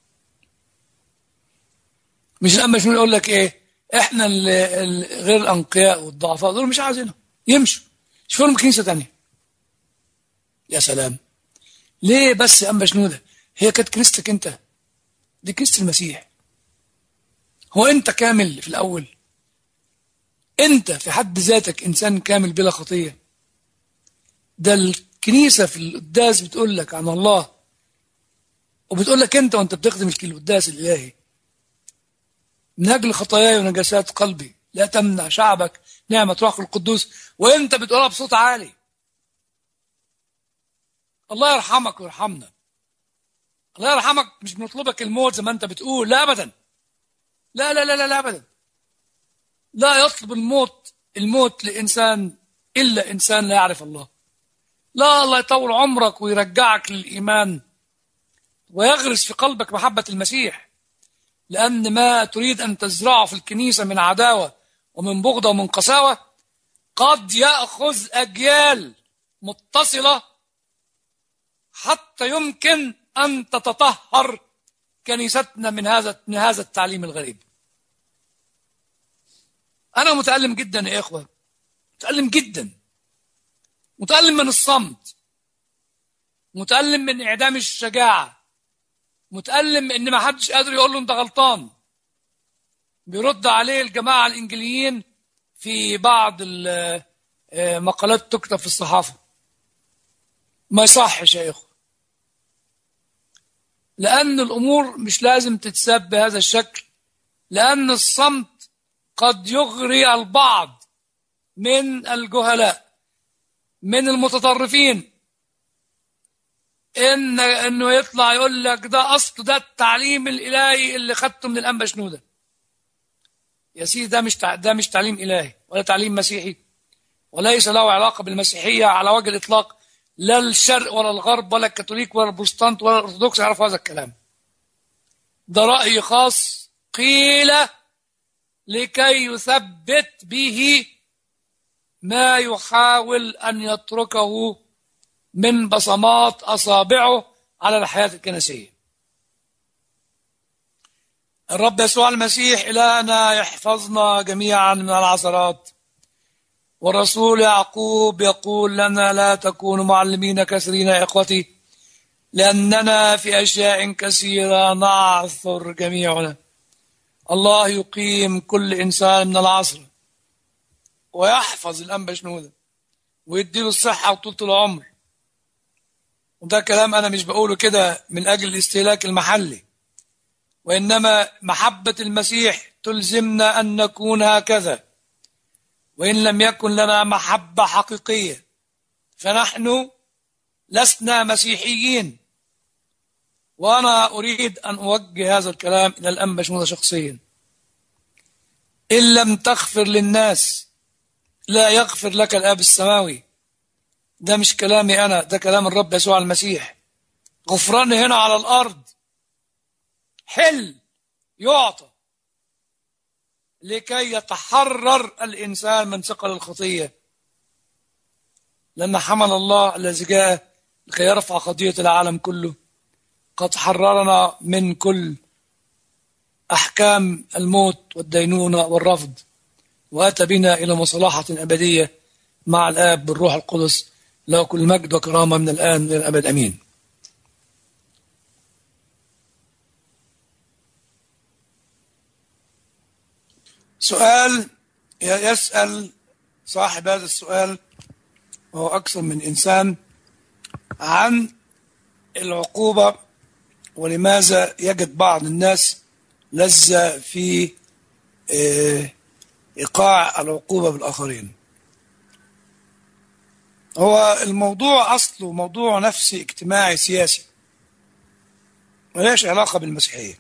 مش لما شنو يقول لك ايه احنا غير الانقياء والضعفاء دول مش عايزينهم يمشوا شوفوا لهم كنيسه ثانيه يا سلام ليه بس يا اما شنودة هي كانت كنيستك انت دي كنيسه المسيح هو انت كامل في الاول انت في حد ذاتك انسان كامل بلا خطيه ده الكنيسه في القداس بتقول لك عن الله وبتقول لك انت وانت بتخدم القداس الالهي من اجل خطاياي ونجاسات قلبي لا تمنع شعبك نعمه روح القدوس وانت بتقولها بصوت عالي الله يرحمك ويرحمنا الله يرحمك مش بنطلبك الموت زي ما انت بتقول لا ابدا لا لا لا لا, لا ابدا لا يطلب الموت الموت لإنسان إلا إنسان لا يعرف الله لا الله يطول عمرك ويرجعك للإيمان ويغرس في قلبك محبة المسيح لأن ما تريد أن تزرعه في الكنيسة من عداوة ومن بغضة ومن قساوة قد يأخذ أجيال متصلة حتى يمكن أن تتطهر كنيستنا من هذا من هذا التعليم الغريب. أنا متألم جدا يا إخوة متألم جدا متألم من الصمت متألم من إعدام الشجاعة متألم إن ما حدش قادر يقول له أنت غلطان بيرد عليه الجماعة الإنجليين في بعض المقالات تكتب في الصحافة ما يصحش يا إخوة لأن الأمور مش لازم تتساب بهذا الشكل لأن الصمت قد يغري البعض من الجهلاء من المتطرفين ان انه يطلع يقول لك ده اصل ده التعليم الالهي اللي خدته من الانبا شنوده يا سيدي ده مش ده مش تعليم الهي ولا تعليم مسيحي وليس له علاقه بالمسيحيه على وجه الاطلاق لا الشرق ولا الغرب ولا الكاثوليك ولا البروتستانت ولا الارثوذكس يعرفوا هذا الكلام ده راي خاص قيل لكي يثبت به ما يحاول ان يتركه من بصمات اصابعه على الحياه الكنسيه. الرب يسوع المسيح الهنا يحفظنا جميعا من العثرات. والرسول يعقوب يقول لنا لا تكونوا معلمين كثيرين يا اخوتي لاننا في اشياء كثيره نعثر جميعنا. الله يقيم كل انسان من العصر ويحفظ الانبا شنوده ويديله الصحه وطولة العمر. وده كلام أنا مش بقوله كده من أجل الاستهلاك المحلي وإنما محبة المسيح تلزمنا أن نكون هكذا وإن لم يكن لنا محبة حقيقية فنحن لسنا مسيحيين وأنا أريد أن أوجه هذا الكلام إلى الأنبا شنودة شخصيا إن لم تغفر للناس لا يغفر لك الآب السماوي ده مش كلامي أنا ده كلام الرب يسوع المسيح غفران هنا على الأرض حل يعطى لكي يتحرر الإنسان من ثقل الخطية لأن حمل الله الذي جاء لكي يرفع خطية العالم كله قد حررنا من كل أحكام الموت والدينونة والرفض وأتى بنا إلى مصالحة أبدية مع الآب بالروح القدس له كل مجد وكرامة من الآن إلى الأبد أمين سؤال يسأل صاحب هذا السؤال وهو أكثر من إنسان عن العقوبة ولماذا يجد بعض الناس لذة في إيقاع العقوبة بالآخرين هو الموضوع أصله موضوع نفسي اجتماعي سياسي ملهاش علاقة بالمسيحية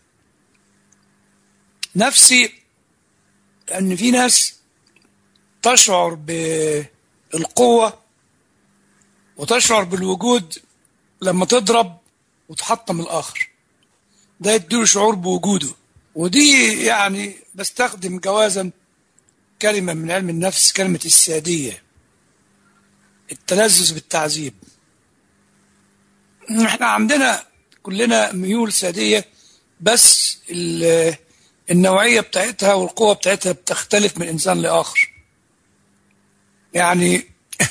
نفسي أن في ناس تشعر بالقوة وتشعر بالوجود لما تضرب وتحطم الآخر ده يديله شعور بوجوده ودي يعني بستخدم جوازا كلمة من علم النفس كلمة السادية التلذذ بالتعذيب احنا عندنا كلنا ميول سادية بس النوعية بتاعتها والقوة بتاعتها بتختلف من إنسان لآخر يعني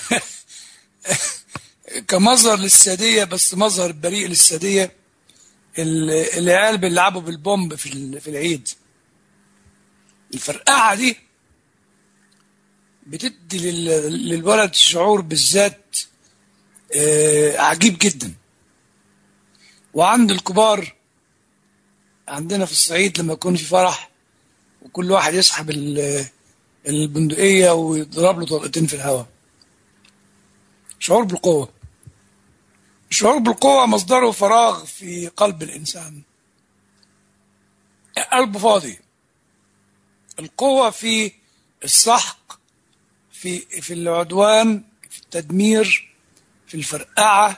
كمظهر للسادية بس مظهر بريء للسادية العيال بيلعبوا بالبومب في في العيد الفرقعة دي بتدي للولد شعور بالذات عجيب جدا وعند الكبار عندنا في الصعيد لما يكون في فرح وكل واحد يسحب البندقية ويضرب له طلقتين في الهواء شعور بالقوة الشعور بالقوة مصدره فراغ في قلب الإنسان قلبه فاضي القوة في السحق في في العدوان في التدمير في الفرقعة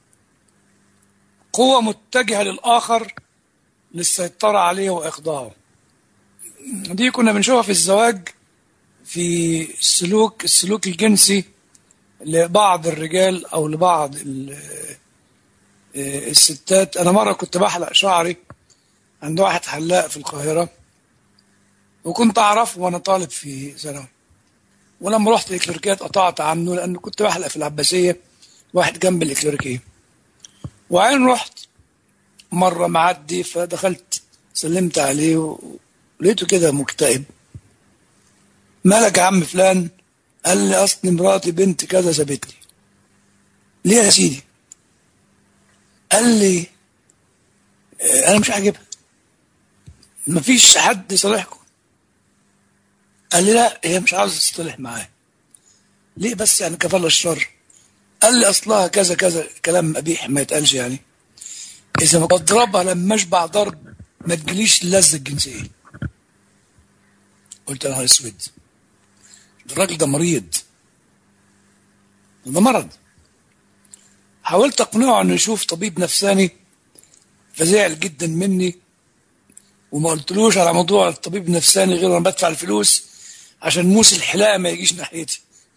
قوة متجهة للآخر للسيطرة عليه وإخضاعه دي كنا بنشوفها في الزواج في السلوك السلوك الجنسي لبعض الرجال أو لبعض ال- آه، الستات أنا مرة كنت بحلق شعري عند واحد حلاق في القاهرة وكنت أعرفه وأنا طالب في ثانوي ولما رحت الإكليريكيات قطعت عنه لأن كنت بحلق في العباسية واحد جنب الإكليريكية وعين رحت مرة معدي فدخلت سلمت عليه ولقيته كده مكتئب مالك يا عم فلان قال لي أصل مراتي بنت كذا سابتني ليه يا سيدي قال لي آه، أنا مش عاجبها مفيش حد يصالحكم قال لي لا هي مش عاوزة تصطلح معاه ليه بس يعني كفالة الشر قال لي أصلها كذا كذا كلام قبيح ما يتقالش يعني إذا ما بضربها لما أشبع ضرب ما تجيليش اللذة الجنسية قلت يا نهار أسود الراجل ده مريض ده مرض حاولت أقنعه إنه يشوف طبيب نفساني فزعل جدا مني وما قلتلوش على موضوع الطبيب النفساني غير انا بدفع الفلوس عشان موس الحلاقه ما يجيش ناحيتي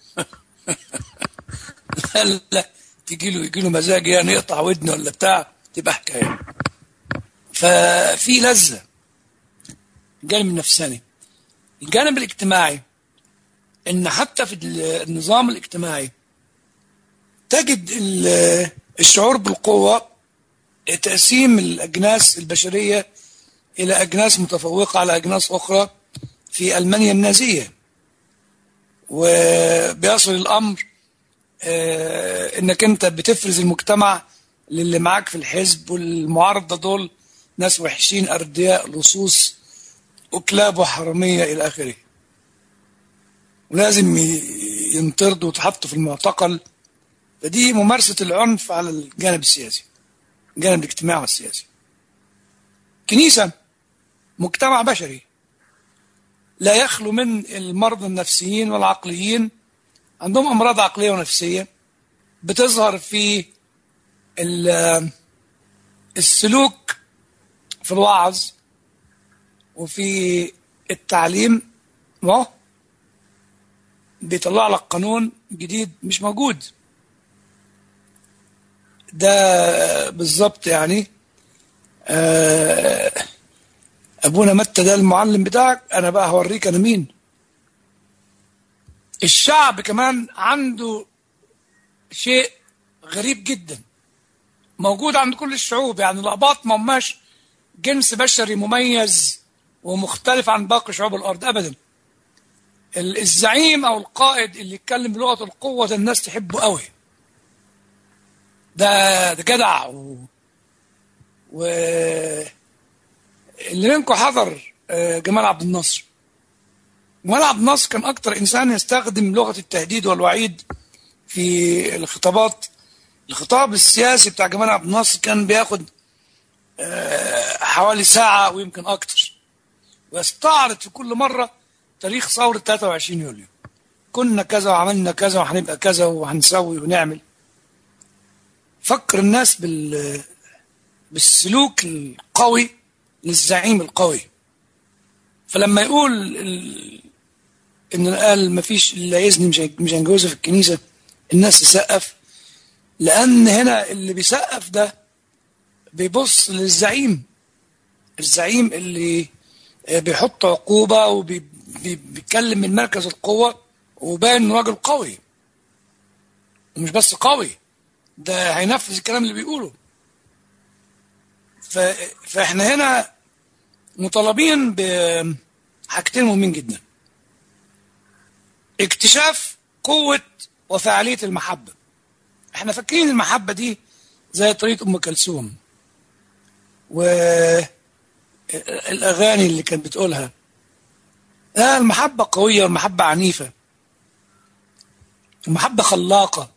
لا لا تجي له يجي له مزاج يعني يقطع ودنه ولا بتاع تبقى حكايه ففي لذه الجانب النفساني الجانب الاجتماعي ان حتى في النظام الاجتماعي تجد ال- الشعور بالقوه تقسيم الاجناس البشريه إلى أجناس متفوقة على أجناس أخرى في ألمانيا النازية وبيصل الأمر آه، إنك أنت بتفرز المجتمع للي معاك في الحزب والمعارضة دول ناس وحشين أردياء لصوص وكلاب وحرامية إلى آخره ولازم ي- ينطردوا ويتحطوا في المعتقل فدي ممارسة العنف على الجانب السياسي الجانب الاجتماعي والسياسي كنيسة مجتمع بشري لا يخلو من المرضى النفسيين والعقليين عندهم أمراض عقلية ونفسية بتظهر في ال- السلوك في الوعظ وفي التعليم ما بيطلع لك قانون جديد مش موجود ده بالظبط يعني آه، ابونا متى ده المعلم بتاعك انا بقى هوريك انا مين الشعب كمان عنده شيء غريب جدا موجود عند كل الشعوب يعني الأقباط ما هماش جنس بشري مميز ومختلف عن باقي شعوب الأرض أبدا ال- الزعيم أو القائد اللي يتكلم بلغة القوة ده الناس تحبه قوي ده ده جدع و... و... اللي منكم حضر آه، جمال عبد الناصر جمال عبد الناصر كان أكتر إنسان يستخدم لغة التهديد والوعيد في الخطابات الخطاب السياسي بتاع جمال عبد الناصر كان بياخد آه، حوالي ساعة ويمكن أكتر ويستعرض في كل مرة تاريخ ثورة 23 يوليو كنا كذا وعملنا كذا وهنبقى كذا وهنسوي ونعمل فكر الناس بال بالسلوك القوي للزعيم القوي فلما يقول ال... ان قال ما فيش الا اذن مش مش هنجوزها في الكنيسه الناس تسقف لان هنا اللي بيسقف ده بيبص للزعيم الزعيم اللي بيحط عقوبه وبيتكلم من مركز القوه وباين انه راجل قوي ومش بس قوي ده هينفذ الكلام اللي بيقوله ف... فاحنا هنا مطالبين بحاجتين مهمين جدا اكتشاف قوة وفعالية المحبة احنا فاكرين المحبة دي زي طريقة ام كلثوم والاغاني اللي كانت بتقولها لا المحبة قوية والمحبة عنيفة المحبة خلاقة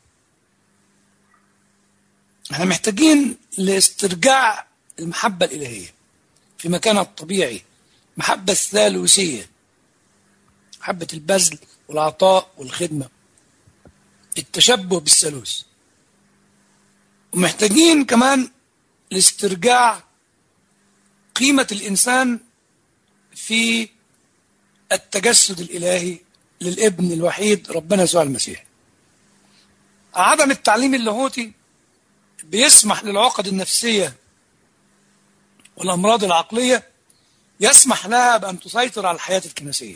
احنا محتاجين لاسترجاع المحبة الإلهية في مكانها الطبيعي محبة الثالوثية محبة البذل والعطاء والخدمة التشبه بالثالوث ومحتاجين كمان لاسترجاع قيمة الإنسان في التجسد الإلهي للابن الوحيد ربنا يسوع المسيح عدم التعليم اللاهوتي بيسمح للعقد النفسية والأمراض العقلية يسمح لها بأن تسيطر على الحياة الكنسية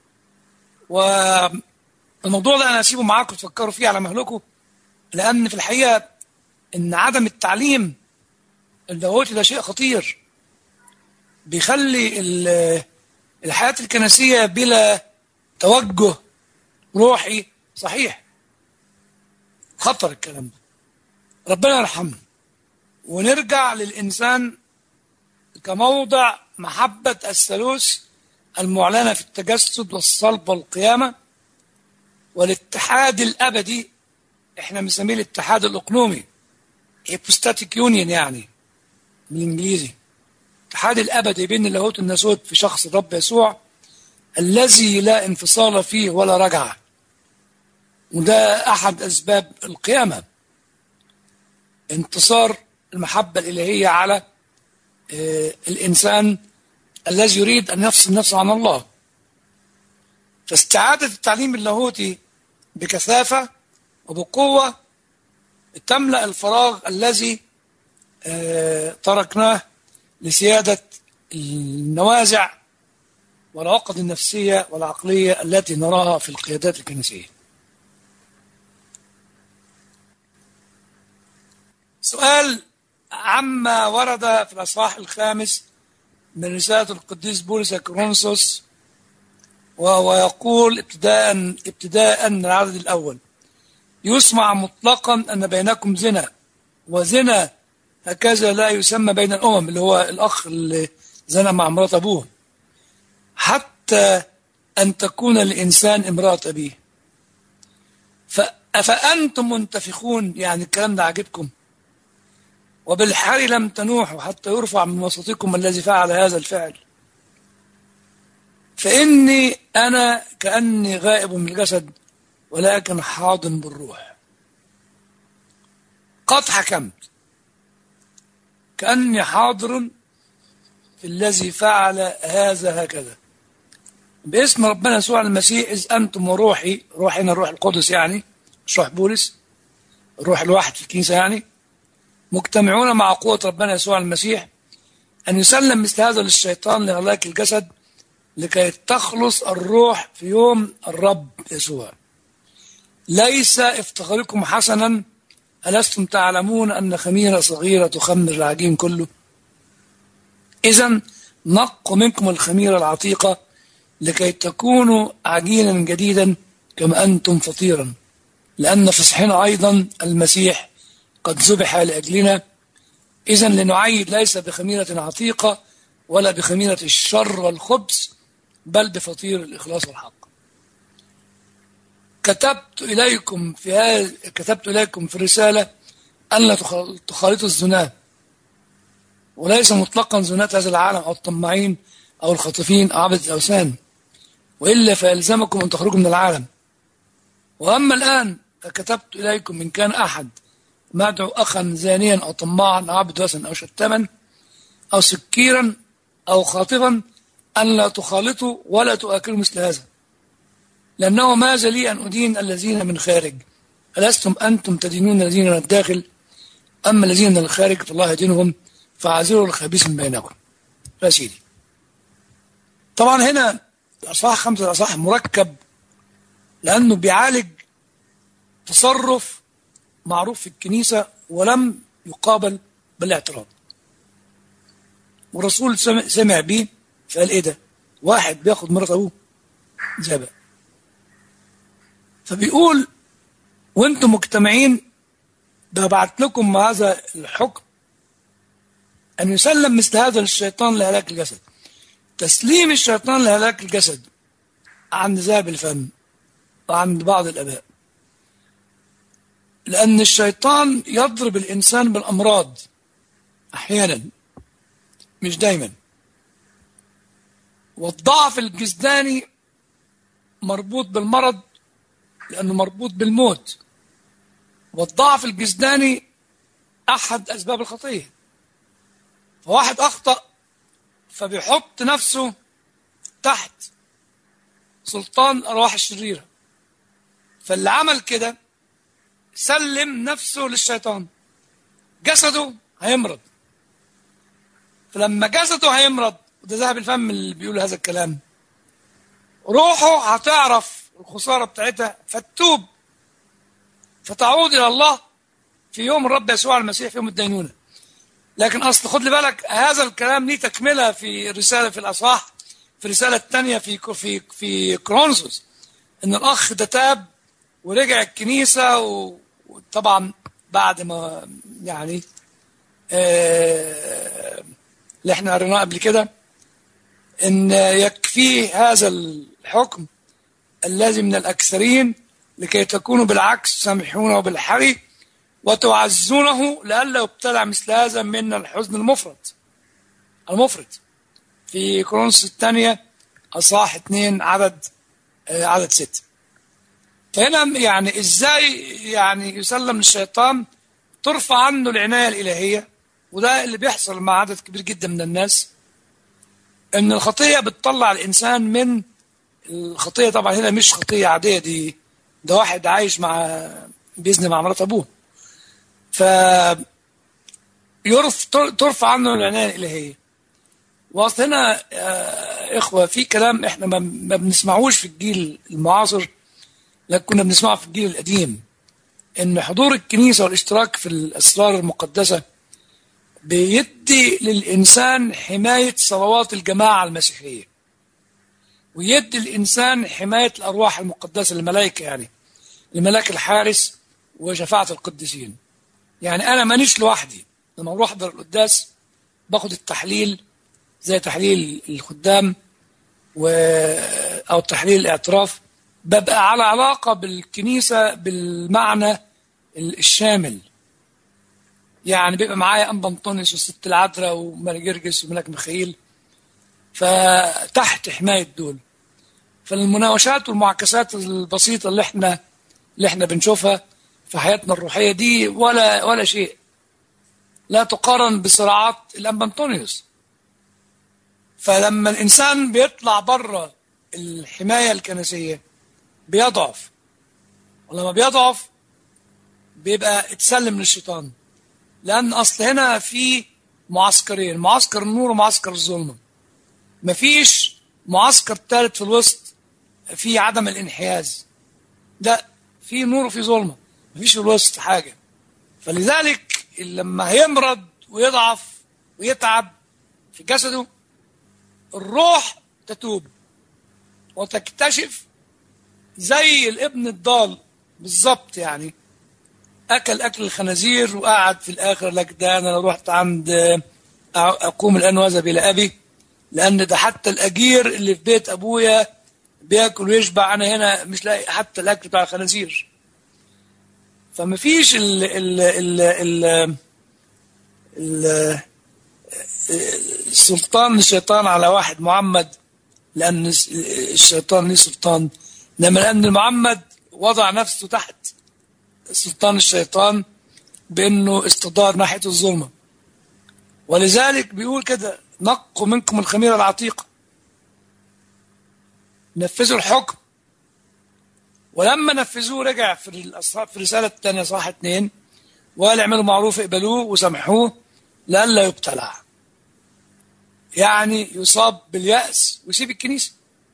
والموضوع ده أنا أسيبه معاكم تفكروا فيه على مهلكم لأن في الحقيقة إن عدم التعليم اللاهوتي ده شيء خطير بيخلي الحياة الكنسية بلا توجه روحي صحيح خطر الكلام ده ربنا يرحمنا ونرجع للإنسان كموضع محبة الثالوث المعلنة في التجسد والصلب والقيامة والاتحاد الأبدي احنا بنسميه الاتحاد الإقلومي hypostatic union يعني بالإنجليزي الاتحاد الأبدي بين اللاهوت والناسوت في شخص الرب يسوع الذي لا انفصال فيه ولا رجعة وده أحد أسباب القيامة انتصار المحبة الإلهية على الإنسان الذي يريد أن يفصل نفسه عن الله فاستعادة التعليم اللاهوتي بكثافة وبقوة تملأ الفراغ الذي تركناه لسيادة النوازع والعقد النفسية والعقلية التي نراها في القيادات الكنسية سؤال عما ورد في الأصحاح الخامس من رسالة القديس بولس كرونسوس وهو يقول ابتداء ابتداء من العدد الأول يسمع مطلقا أن بينكم زنا وزنا هكذا لا يسمى بين الأمم اللي هو الأخ اللي زنى مع مرات أبوه حتى أن تكون الإنسان امرأة أبيه فأنتم منتفخون يعني الكلام ده عجبكم وبالحر لم تنوحوا حتى يرفع من وسطكم الذي فعل هذا الفعل فإني أنا كأني غائب من الجسد ولكن حاضر بالروح قد حكمت كأني حاضر في الذي فعل هذا هكذا باسم ربنا يسوع المسيح إذ أنتم وروحي روحنا الروح القدس يعني مش روح بولس الروح الواحد في الكنيسة يعني مجتمعون مع قوة ربنا يسوع المسيح أن يسلم مثل هذا للشيطان لهلاك الجسد لكي تخلص الروح في يوم الرب يسوع ليس افتخاركم حسنا ألستم تعلمون أن خميرة صغيرة تخمر العجين كله إذا نقوا منكم الخميرة العتيقة لكي تكونوا عجينا جديدا كما أنتم فطيرا لأن فصحنا أيضا المسيح قد ذبح لأجلنا إذا لنعيد ليس بخميرة عتيقة ولا بخميرة الشر والخبث بل بفطير الإخلاص والحق كتبت إليكم في هذا كتبت إليكم في الرسالة أن لا تخالطوا الزنا وليس مطلقا زناة هذا العالم أو الطماعين أو الخاطفين أو عبدة الأوثان وإلا فيلزمكم أن تخرجوا من العالم وأما الآن فكتبت إليكم إن كان أحد مدعو أخا زانيا أو طماعا أو عبد وثن أو شتما أو سكيرا أو خاطفا أن لا تخالطوا ولا تؤكلوا مثل هذا لأنه ماذا لي أن أدين الذين من خارج ألستم أنتم تدينون الذين من الداخل أما الذين من الخارج فالله يدينهم فعزلوا الخبيث من بينكم يا سيدي طبعا هنا الأصحاح خمسة الأصحاح مركب لأنه بيعالج تصرف معروف في الكنيسة ولم يقابل بالاعتراض والرسول سمع بيه فقال ايه ده واحد بياخد مرات ابوه زي فبيقول وانتم مجتمعين ببعت لكم هذا الحكم أن يسلم مثل هذا للشيطان لهلاك الجسد تسليم الشيطان لهلاك الجسد عند ذهب الفم وعند بعض الآباء لأن الشيطان يضرب الإنسان بالأمراض أحيانا مش دايما والضعف الجسداني مربوط بالمرض لأنه مربوط بالموت والضعف الجسداني أحد أسباب الخطية فواحد أخطأ فبيحط نفسه تحت سلطان الأرواح الشريرة فاللي عمل كده سلم نفسه للشيطان جسده هيمرض فلما جسده هيمرض وده ذهب الفم اللي بيقول هذا الكلام روحه هتعرف الخسارة بتاعتها فتوب فتعود إلى الله في يوم الرب يسوع المسيح في يوم الدينونة لكن أصل خد لي بالك هذا الكلام ليه تكملة في رسالة في الأصحاح في الرسالة الثانية في في في كرونسوس إن الأخ ده تاب ورجع الكنيسة وطبعا بعد ما يعني آه اللي احنا قريناه قبل كده ان يكفيه هذا الحكم الذي من الاكثرين لكي تكونوا بالعكس سامحون وبالحري وتعزونه لئلا يبتلع مثل هذا من الحزن المفرط المفرط في كورنثوس الثانية أصحاح اثنين عدد آه عدد ستة فهنا يعني ازاي يعني يسلم للشيطان ترفع عنه العناية الإلهية وده اللي بيحصل مع عدد كبير جدا من الناس ان الخطية بتطلع الإنسان من الخطية طبعا هنا مش خطية عادية دي ده واحد عايش مع بإذن مع مرات أبوه ف يرف ترفع عنه العناية الإلهية واصل هنا إخوة في كلام إحنا ما بنسمعوش في الجيل المعاصر لكن كنا بنسمعه في الجيل القديم إن حضور الكنيسة والاشتراك في الأسرار المقدسة بيدي للإنسان حماية صلوات الجماعة المسيحية ويدي الإنسان حماية الأرواح المقدسة الملائكة يعني الملاك الحارس وشفاعة القديسين يعني أنا مانيش لوحدي لما أروح أحضر القداس باخد التحليل زي تحليل الخدام و... أو تحليل الاعتراف ببقى على علاقة بالكنيسة بالمعنى الشامل يعني بيبقى معايا أنبا أنطونيوس والست العذراء وملك جرجس وملك ميخائيل فتحت حماية دول فالمناوشات والمعاكسات البسيطة اللي احنا اللي احنا بنشوفها في حياتنا الروحية دي ولا ولا شيء لا تقارن بصراعات الأنبا أنطونيوس فلما الإنسان بيطلع بره الحماية الكنسية بيضعف ولما بيضعف بيبقى اتسلم للشيطان لأن أصل هنا في معسكرين معسكر النور ومعسكر الظلمة مفيش معسكر ثالث في الوسط في عدم الانحياز لا في نور وفي ظلمة مفيش في الوسط حاجة فلذلك لما هيمرض ويضعف ويتعب في جسده الروح تتوب وتكتشف زي الابن الضال بالظبط يعني اكل اكل الخنازير وقعد في الاخر لك ده انا رحت عند اقوم الان واذهب الى ابي لان ده حتى الاجير اللي في بيت ابويا بياكل ويشبع انا هنا مش لاقي حتى الاكل بتاع الخنازير فما فيش ال ال ال ال ال السلطان الشيطان على واحد معمد لأن الشيطان ليه سلطان إنما لأن المعمد وضع نفسه تحت سلطان الشيطان بأنه استدار ناحية الظلمة ولذلك بيقول كده نقوا منكم الخميرة العتيقة نفذوا الحكم ولما نفذوه رجع في الأصحاب في الرسالة الثانية صح اثنين وقال اعملوا معروف اقبلوه وسامحوه لئلا يبتلع يعني يصاب باليأس ويسيب الكنيسة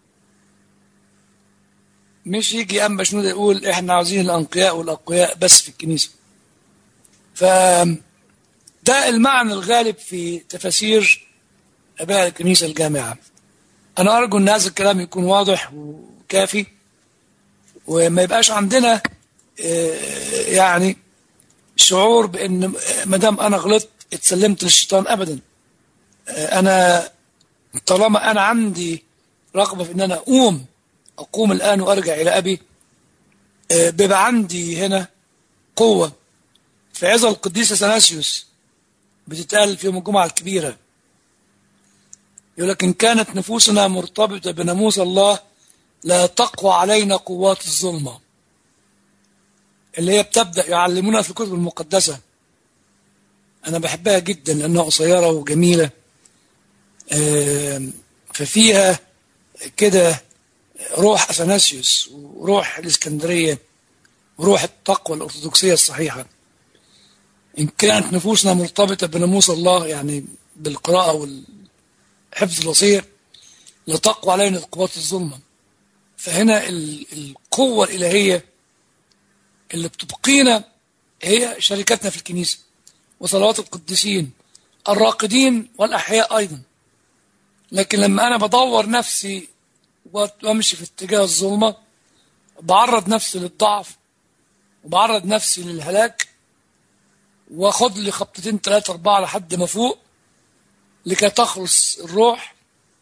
مش يجي أنبا شنودة يقول إحنا عاوزين الأنقياء والأقوياء بس في الكنيسة ف ده المعنى الغالب في تفاسير أباء الكنيسة الجامعة أنا أرجو أن هذا الكلام يكون واضح وكافي وما يبقاش عندنا يعني شعور بأن ما دام أنا غلطت اتسلمت للشيطان أبدا أنا طالما أنا عندي رغبة في أن أنا أقوم أقوم الآن وأرجع إلى أبي بيبقى عندي هنا قوة في عظة القديس اثناسيوس بتتقال في يوم الجمعة الكبيرة يقول لك إن كانت نفوسنا مرتبطة بناموس الله لا تقوى علينا قوات الظلمة اللي هي بتبدأ يعلمونها في الكتب المقدسة أنا بحبها جدا لأنها قصيرة وجميلة آم، ففيها كده روح أثناسيوس وروح الإسكندرية وروح التقوى الأرثوذكسية الصحيحة إن كانت نفوسنا مرتبطة بناموس الله يعني بالقراءة والحفظ الوصية لتقوى علينا قوات الظلمة فهنا ال- القوة الإلهية اللي بتبقينا هي شركتنا في الكنيسة وصلوات القديسين الراقدين والأحياء أيضا لكن لما أنا بدور نفسي وامشي في اتجاه الظلمة بعرض نفسي للضعف وبعرض نفسي للهلاك واخد لي خبطتين ثلاثة أربعة لحد ما فوق لكي تخلص الروح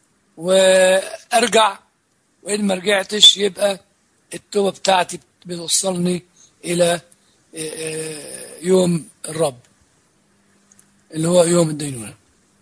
وأرجع وإن ما رجعتش يبقى التوبة بتاعتي بتوصلني إلى آه، يوم الرب اللي هو يوم الدينونة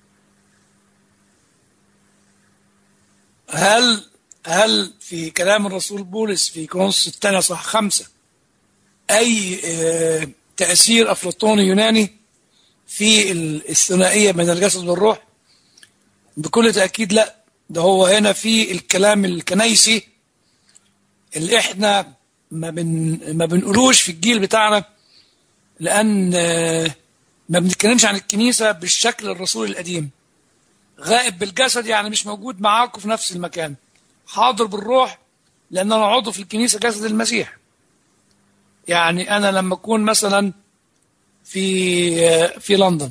هل هل في كلام الرسول بولس في كورنثوس الثانية صح خمسة أي آه، تأثير أفلاطوني يوناني في الثنائية بين الجسد والروح بكل تأكيد لا ده هو هنا في الكلام الكنيسي اللي احنا ما بن ما بنقولوش في الجيل بتاعنا لأن آه، ما بنتكلمش عن الكنيسة بالشكل الرسول القديم غائب بالجسد يعني مش موجود معاكم في نفس المكان حاضر بالروح لأن أنا عضو في الكنيسة جسد المسيح يعني أنا لما أكون مثلا في في لندن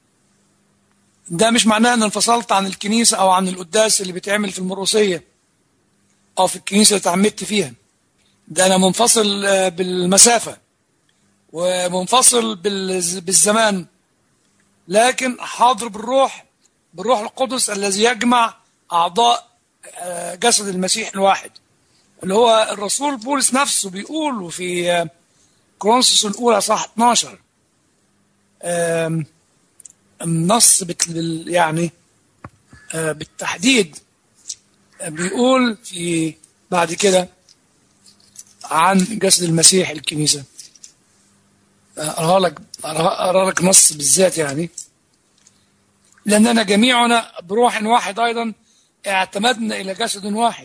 ده مش معناه أن انفصلت عن الكنيسة أو عن القداس اللي بيتعمل في المرقسية أو في الكنيسة اللي اتعمدت فيها ده أنا منفصل آه، بالمسافة ومنفصل بال- بالزمان لكن حاضر بالروح بالروح القدس الذي يجمع أعضاء آه، جسد المسيح الواحد اللي هو الرسول بولس نفسه بيقول في آه، كورنثوس الأولى صح 12 آم، النص بت- بال- يعني آه، بالتحديد آه، بيقول في بعد كده عن جسد المسيح الكنيسة آه، أقرأ لك أقرأ لك نص بالذات يعني لأننا جميعنا بروح واحد أيضا اعتمدنا إلى جسد واحد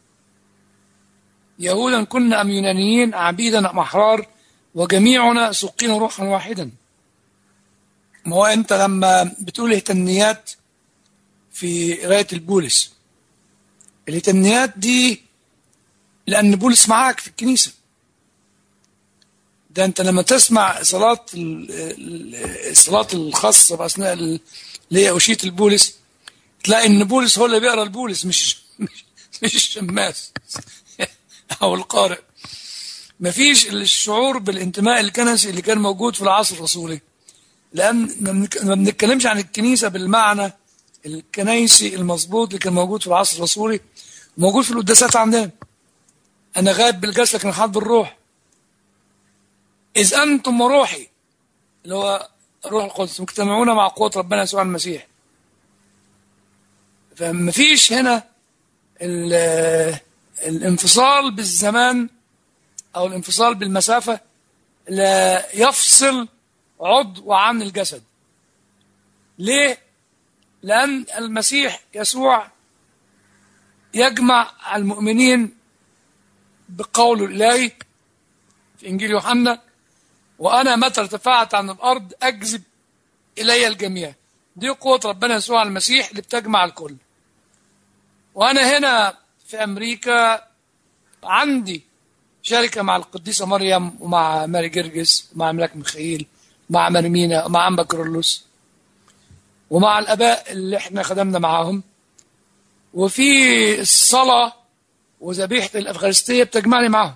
يهودا كنا أم يونانيين عبيدا أم أحرار وجميعنا سقينا روحا واحدا ما هو أنت لما بتقول اهتنيات في قراية البولس الاهتنيات دي لأن بولس معاك في الكنيسة ده أنت لما تسمع صلاة ال- ال- الصلاة الخاصة بأثناء ال- اللي هي أوشية البولس تلاقي إن بولس هو اللي بيقرأ البولس مش مش, مش الشماس أو القارئ مفيش الشعور بالانتماء الكنسي اللي كان موجود في العصر الرسولي لأن ما بنك- ما بنتكلمش عن الكنيسة بالمعنى الكنيسي المظبوط اللي كان موجود في العصر الرسولي موجود في القداسات عندنا أنا غايب بالجسد لكن حاضر بالروح إذ أنتم وروحي اللي هو روح القدس مجتمعون مع قوة ربنا يسوع المسيح فمفيش هنا ال- الانفصال بالزمان أو الانفصال بالمسافة لا يفصل عضو عن الجسد ليه؟ لأن المسيح يسوع يجمع المؤمنين بقوله الإلهي في إنجيل يوحنا وأنا متى ارتفعت عن الأرض أجذب إلي الجميع دي قوة ربنا يسوع المسيح اللي بتجمع الكل وأنا هنا في أمريكا عندي شركة مع القديسة مريم ومع ماري جرجس ومع ملاك ميخائيل ومع مرمينا ومع أنبا كرولوس ومع الآباء اللي احنا خدمنا معاهم وفي الصلاة وذبيحة الأفغانستية بتجمعني معاهم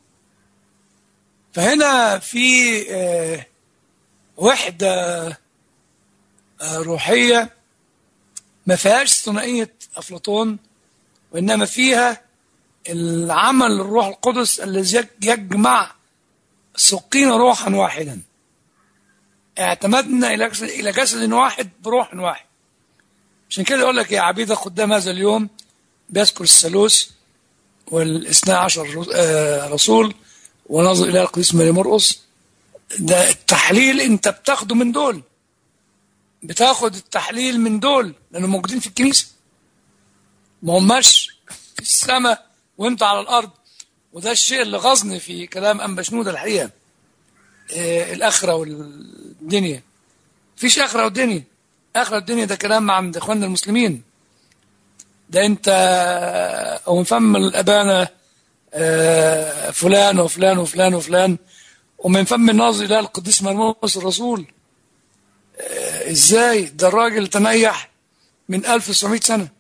فهنا في آه، وحدة آه، روحية ما فيهاش ثنائية أفلاطون وإنما فيها العمل الروح القدس الذي يج- يجمع سقينا روحا واحدا اعتمدنا إلى جسد, إلى جسد واحد بروح واحد عشان كده يقول لك يا عبيد خدام هذا اليوم بيذكر الثالوث والاثنى عشر آه، رسول ونظر إلى القديس ماري مرقس ده التحليل انت بتاخده من دول بتاخد التحليل من دول لانهم موجودين في الكنيسه ما هماش في السماء وانت على الارض وده الشيء اللي غزني في كلام ام بشنوده الحقيقه آه، الاخره والدنيا مفيش اخره ودنيا اخره والدنيا ده كلام عند اخواننا المسلمين ده انت او من فم الابانه آه، فلان وفلان وفلان وفلان ومن فم الناظر الى القديس مرموس الرسول آه، ازاي ده الراجل تنيح من 1900 سنه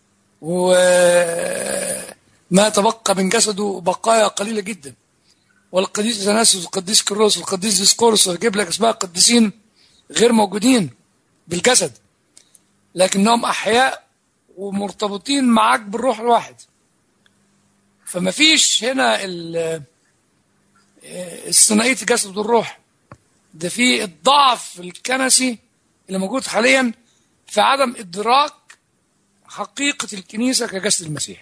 وما تبقى من جسده بقايا قليله جدا والقديس اثناسيوس والقديس كيروس والقديس ديسكورس ويجيب لك اسماء قديسين غير موجودين بالجسد لكنهم احياء ومرتبطين معاك بالروح الواحد فما فيش هنا ال- الثنائيه الجسد والروح ده في الضعف الكنسي اللي موجود حاليا في عدم ادراك حقيقه الكنيسه كجسد المسيح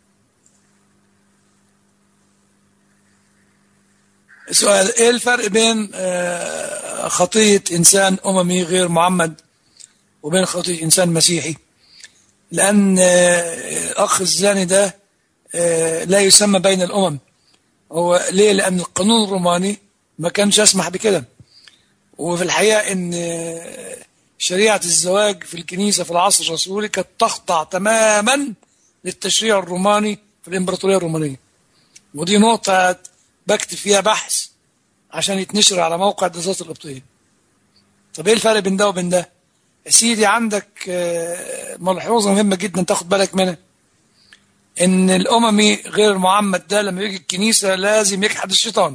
سؤال ايه الفرق بين آه، خطيه انسان اممي غير معمد وبين خطيه انسان مسيحي لان آه، الاخ الزاني ده آه، لا يسمى بين الامم هو ليه لان القانون الروماني ما كانش يسمح بكده وفي الحقيقه ان آه، شريعه الزواج في الكنيسه في العصر الرسولي كانت تخضع تماما للتشريع الروماني في الامبراطوريه الرومانيه ودي نقطه بكتب فيها بحث عشان يتنشر على موقع الدراسات القبطيه طب ايه الفرق بين ده وبين ده يا سيدي عندك آه، ملحوظه مهمه جدا تاخد بالك منها ان الاممي غير المعمد ده لما يجي الكنيسه لازم يجحد الشيطان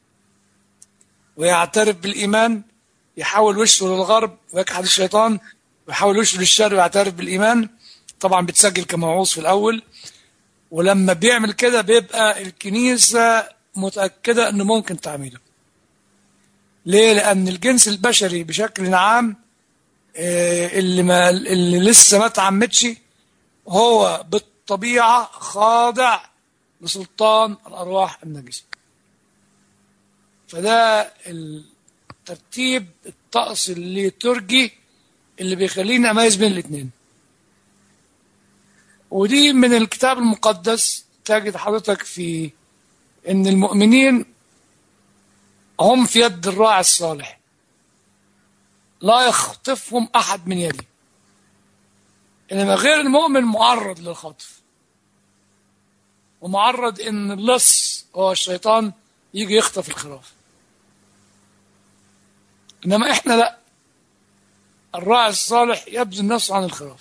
ويعترف بالايمان يحول وشه للغرب ويجحد الشيطان ويحول وشه للشرق ويعترف بالايمان طبعا بتسجل كموعوظ في الاول ولما بيعمل كده بيبقى الكنيسه متاكده انه ممكن تعميله ليه لان الجنس البشري بشكل عام آه، اللي ما اللي لسه ما تعمدش هو بالطبيعه خاضع لسلطان الارواح النجسه فده الترتيب الطقس الليتورجي اللي بيخليني اميز بين الاثنين ودي من الكتاب المقدس تجد حضرتك في ان المؤمنين هم في يد الراعي الصالح لا يخطفهم احد من يده انما غير المؤمن معرض للخطف ومعرض ان اللص هو الشيطان يجي يخطف الخراف انما احنا لا الراعي الصالح يبذل نفسه عن الخراف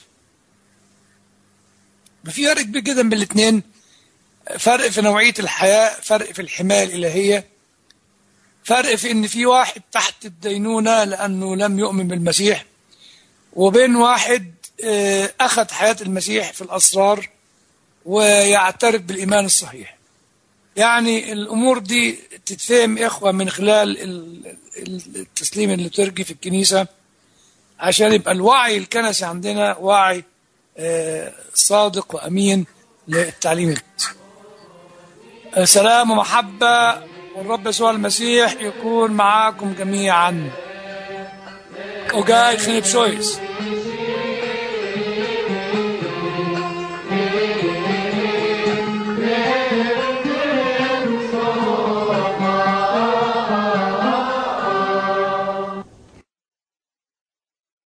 في فرق كبير جدا بين الاثنين فرق في نوعية الحياة فرق في الحماية الإلهية فرق في ان في واحد تحت الدينونة لأنه لم يؤمن بالمسيح وبين واحد آه، أخذ حياة المسيح في الأسرار ويعترف بالإيمان الصحيح يعني الأمور دي تتفهم يا إخوة من خلال ال- ال- التسليم الليتورجي في الكنيسة عشان يبقى الوعي الكنسي عندنا وعي آه، صادق وأمين للتعليم الكنسي سلام ومحبة والرب يسوع المسيح يكون معاكم جميعا وجاي خليب شويس